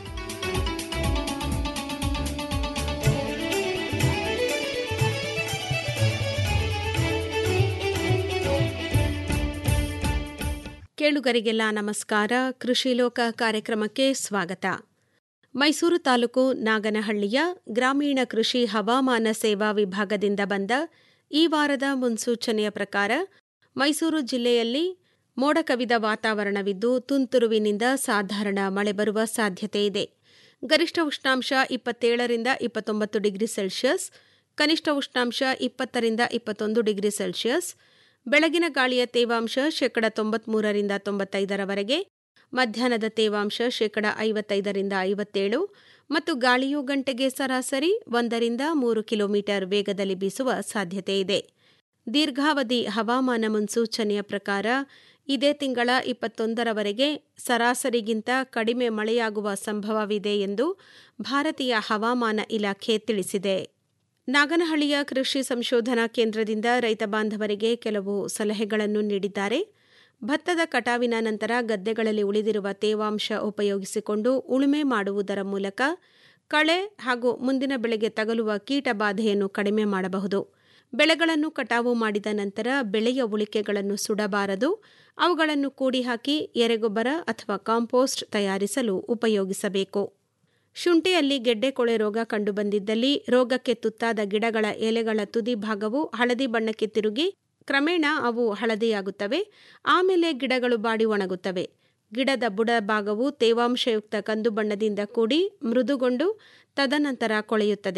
ಕೇಳುಗರಿಗೆಲ್ಲ ನಮಸ್ಕಾರ ಕೃಷಿ ಲೋಕ ಕಾರ್ಯಕ್ರಮಕ್ಕೆ ಸ್ವಾಗತ ಮೈಸೂರು ತಾಲೂಕು ನಾಗನಹಳ್ಳಿಯ ಗ್ರಾಮೀಣ ಕೃಷಿ ಹವಾಮಾನ ಸೇವಾ ವಿಭಾಗದಿಂದ ಬಂದ ಈ ವಾರದ ಮುನ್ಸೂಚನೆಯ ಪ್ರಕಾರ ಮೈಸೂರು ಜಿಲ್ಲೆಯಲ್ಲಿ ಮೋಡ ಕವಿದ ವಾತಾವರಣವಿದ್ದು ತುಂತುರುವಿನಿಂದ ಸಾಧಾರಣ ಮಳೆ ಬರುವ ಸಾಧ್ಯತೆ ಇದೆ ಗರಿಷ್ಠ ಉಷ್ಣಾಂಶ ಇಪ್ಪತ್ತೇಳರಿಂದ ಇಪ್ಪತ್ತೊಂಬತ್ತು ಡಿಗ್ರಿ ಸೆಲ್ಸಿಯಸ್ ಕನಿಷ್ಠ ಉಷ್ಣಾಂಶ ಇಪ್ಪತ್ತರಿಂದ ಇಪ್ಪತ್ತೊಂದು ಡಿಗ್ರಿ ಸೆಲ್ಸಿಯಸ್ ಬೆಳಗಿನ ಗಾಳಿಯ ತೇವಾಂಶ ಶೇಕಡ ತೊಂಬತ್ಮೂರರಿಂದ ತೊಂಬತ್ತೈದರವರೆಗೆ ಮಧ್ಯಾಹ್ನದ ತೇವಾಂಶ ಶೇಕಡ ಐವತ್ತೈದರಿಂದ ಐವತ್ತೇಳು ಮತ್ತು ಗಾಳಿಯು ಗಂಟೆಗೆ ಸರಾಸರಿ ಒಂದರಿಂದ ಮೂರು ಕಿಲೋಮೀಟರ್ ವೇಗದಲ್ಲಿ ಬೀಸುವ ಸಾಧ್ಯತೆ ಇದೆ ದೀರ್ಘಾವಧಿ ಹವಾಮಾನ ಮುನ್ಸೂಚನೆಯ ಪ್ರಕಾರ ಇದೇ ತಿಂಗಳ ಇಪ್ಪತ್ತೊಂದರವರೆಗೆ ಸರಾಸರಿಗಿಂತ ಕಡಿಮೆ ಮಳೆಯಾಗುವ ಸಂಭವವಿದೆ ಎಂದು ಭಾರತೀಯ ಹವಾಮಾನ ಇಲಾಖೆ ತಿಳಿಸಿದೆ ನಾಗನಹಳ್ಳಿಯ ಕೃಷಿ ಸಂಶೋಧನಾ ಕೇಂದ್ರದಿಂದ ರೈತ ಬಾಂಧವರಿಗೆ ಕೆಲವು ಸಲಹೆಗಳನ್ನು ನೀಡಿದ್ದಾರೆ ಭತ್ತದ ಕಟಾವಿನ ನಂತರ ಗದ್ದೆಗಳಲ್ಲಿ ಉಳಿದಿರುವ ತೇವಾಂಶ ಉಪಯೋಗಿಸಿಕೊಂಡು ಉಳುಮೆ ಮಾಡುವುದರ ಮೂಲಕ ಕಳೆ ಹಾಗೂ ಮುಂದಿನ ಬೆಳೆಗೆ ತಗಲುವ ಕೀಟ ಬಾಧೆಯನ್ನು ಕಡಿಮೆ ಮಾಡಬಹುದು ಬೆಳೆಗಳನ್ನು ಕಟಾವು ಮಾಡಿದ ನಂತರ ಬೆಳೆಯ ಉಳಿಕೆಗಳನ್ನು ಸುಡಬಾರದು ಅವುಗಳನ್ನು ಕೂಡಿ ಹಾಕಿ ಎರೆಗೊಬ್ಬರ ಅಥವಾ ಕಾಂಪೋಸ್ಟ್ ತಯಾರಿಸಲು ಉಪಯೋಗಿಸಬೇಕು ಶುಂಠಿಯಲ್ಲಿ ಗೆಡ್ಡೆ ಕೊಳೆ ರೋಗ ಕಂಡುಬಂದಿದ್ದಲ್ಲಿ ರೋಗಕ್ಕೆ ತುತ್ತಾದ ಗಿಡಗಳ ಎಲೆಗಳ ತುದಿ ಭಾಗವು ಹಳದಿ ಬಣ್ಣಕ್ಕೆ ತಿರುಗಿ ಕ್ರಮೇಣ ಅವು ಹಳದಿಯಾಗುತ್ತವೆ ಆಮೇಲೆ ಗಿಡಗಳು ಬಾಡಿ ಒಣಗುತ್ತವೆ ಗಿಡದ ಬುಡ ಭಾಗವು ತೇವಾಂಶಯುಕ್ತ ಕಂದು ಬಣ್ಣದಿಂದ ಕೂಡಿ ಮೃದುಗೊಂಡು ತದನಂತರ ಕೊಳೆಯುತ್ತದೆ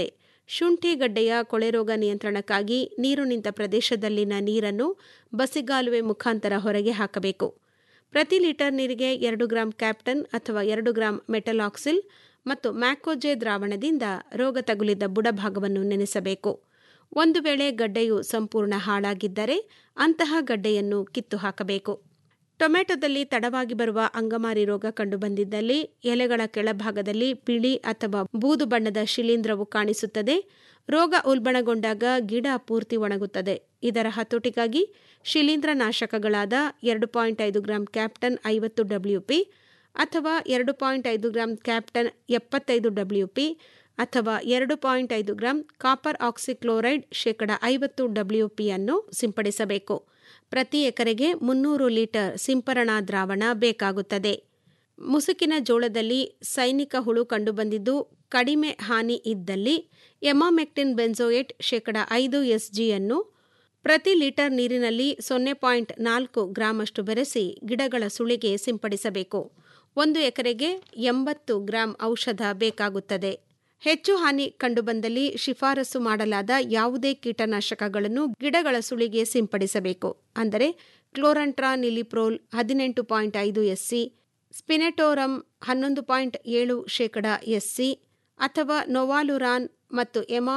ಶುಂಠಿ ಗಡ್ಡೆಯ ಕೊಳೆರೋಗ ನಿಯಂತ್ರಣಕ್ಕಾಗಿ ನೀರು ನಿಂತ ಪ್ರದೇಶದಲ್ಲಿನ ನೀರನ್ನು ಬಸಿಗಾಲುವೆ ಮುಖಾಂತರ ಹೊರಗೆ ಹಾಕಬೇಕು ಪ್ರತಿ ಲೀಟರ್ ನೀರಿಗೆ ಎರಡು ಗ್ರಾಂ ಕ್ಯಾಪ್ಟನ್ ಅಥವಾ ಎರಡು ಗ್ರಾಂ ಮೆಟಲಾಕ್ಸಿಲ್ ಮತ್ತು ಮ್ಯಾಕೋಜೆ ದ್ರಾವಣದಿಂದ ರೋಗ ತಗುಲಿದ ಬುಡಭಾಗವನ್ನು ನೆನೆಸಬೇಕು ಒಂದು ವೇಳೆ ಗಡ್ಡೆಯು ಸಂಪೂರ್ಣ ಹಾಳಾಗಿದ್ದರೆ ಅಂತಹ ಗಡ್ಡೆಯನ್ನು ಕಿತ್ತು ಹಾಕಬೇಕು ಟೊಮೆಟೊದಲ್ಲಿ ತಡವಾಗಿ ಬರುವ ಅಂಗಮಾರಿ ರೋಗ ಕಂಡುಬಂದಿದ್ದಲ್ಲಿ ಎಲೆಗಳ ಕೆಳಭಾಗದಲ್ಲಿ ಬಿಳಿ ಅಥವಾ ಬೂದು ಬಣ್ಣದ ಶಿಲೀಂಧ್ರವು ಕಾಣಿಸುತ್ತದೆ ರೋಗ ಉಲ್ಬಣಗೊಂಡಾಗ ಗಿಡ ಪೂರ್ತಿ ಒಣಗುತ್ತದೆ ಇದರ ಹತೋಟಿಗಾಗಿ ಶಿಲೀಂಧ್ರ ನಾಶಕಗಳಾದ ಎರಡು ಪಾಯಿಂಟ್ ಐದು ಗ್ರಾಂ ಕ್ಯಾಪ್ಟನ್ ಐವತ್ತು ಡಬ್ಲ್ಯೂಪಿ ಅಥವಾ ಎರಡು ಪಾಯಿಂಟ್ ಐದು ಗ್ರಾಂ ಕ್ಯಾಪ್ಟನ್ ಎಪ್ಪತ್ತೈದು ಡಬ್ಲ್ಯೂಪಿ ಅಥವಾ ಎರಡು ಪಾಯಿಂಟ್ ಐದು ಗ್ರಾಂ ಕಾಪರ್ ಆಕ್ಸಿಕ್ಲೋರೈಡ್ ಶೇಕಡ ಐವತ್ತು ಡಬ್ಲ್ಯೂಪಿಯನ್ನು ಸಿಂಪಡಿಸಬೇಕು ಪ್ರತಿ ಎಕರೆಗೆ ಮುನ್ನೂರು ಲೀಟರ್ ಸಿಂಪರಣಾ ದ್ರಾವಣ ಬೇಕಾಗುತ್ತದೆ ಮುಸುಕಿನ ಜೋಳದಲ್ಲಿ ಸೈನಿಕ ಹುಳು ಕಂಡುಬಂದಿದ್ದು ಕಡಿಮೆ ಹಾನಿ ಇದ್ದಲ್ಲಿ ಎಮಾಮೆಕ್ಟಿನ್ ಬೆನ್ಸೋಯೇಟ್ ಶೇಕಡ ಐದು ಎಸ್ಜಿಯನ್ನು ಪ್ರತಿ ಲೀಟರ್ ನೀರಿನಲ್ಲಿ ಸೊನ್ನೆ ಪಾಯಿಂಟ್ ನಾಲ್ಕು ಗ್ರಾಮಷ್ಟು ಬೆರೆಸಿ ಗಿಡಗಳ ಸುಳಿಗೆ ಸಿಂಪಡಿಸಬೇಕು ಒಂದು ಎಕರೆಗೆ ಎಂಬತ್ತು ಗ್ರಾಂ ಔಷಧ ಬೇಕಾಗುತ್ತದೆ ಹೆಚ್ಚು ಹಾನಿ ಕಂಡುಬಂದಲ್ಲಿ ಶಿಫಾರಸು ಮಾಡಲಾದ ಯಾವುದೇ ಕೀಟನಾಶಕಗಳನ್ನು ಗಿಡಗಳ ಸುಳಿಗೆ ಸಿಂಪಡಿಸಬೇಕು ಅಂದರೆ ಕ್ಲೋರಂಟ್ರಾ ನಿಲಿಪ್ರೋಲ್ ಹದಿನೆಂಟು ಪಾಯಿಂಟ್ ಐದು ಎಸ್ಸಿ ಸ್ಪಿನೆಟೋರಮ್ ಹನ್ನೊಂದು ಪಾಯಿಂಟ್ ಏಳು ಶೇಕಡ ಎಸ್ಸಿ ಅಥವಾ ನೊವಾಲುರಾನ್ ಮತ್ತು ಎಮಾ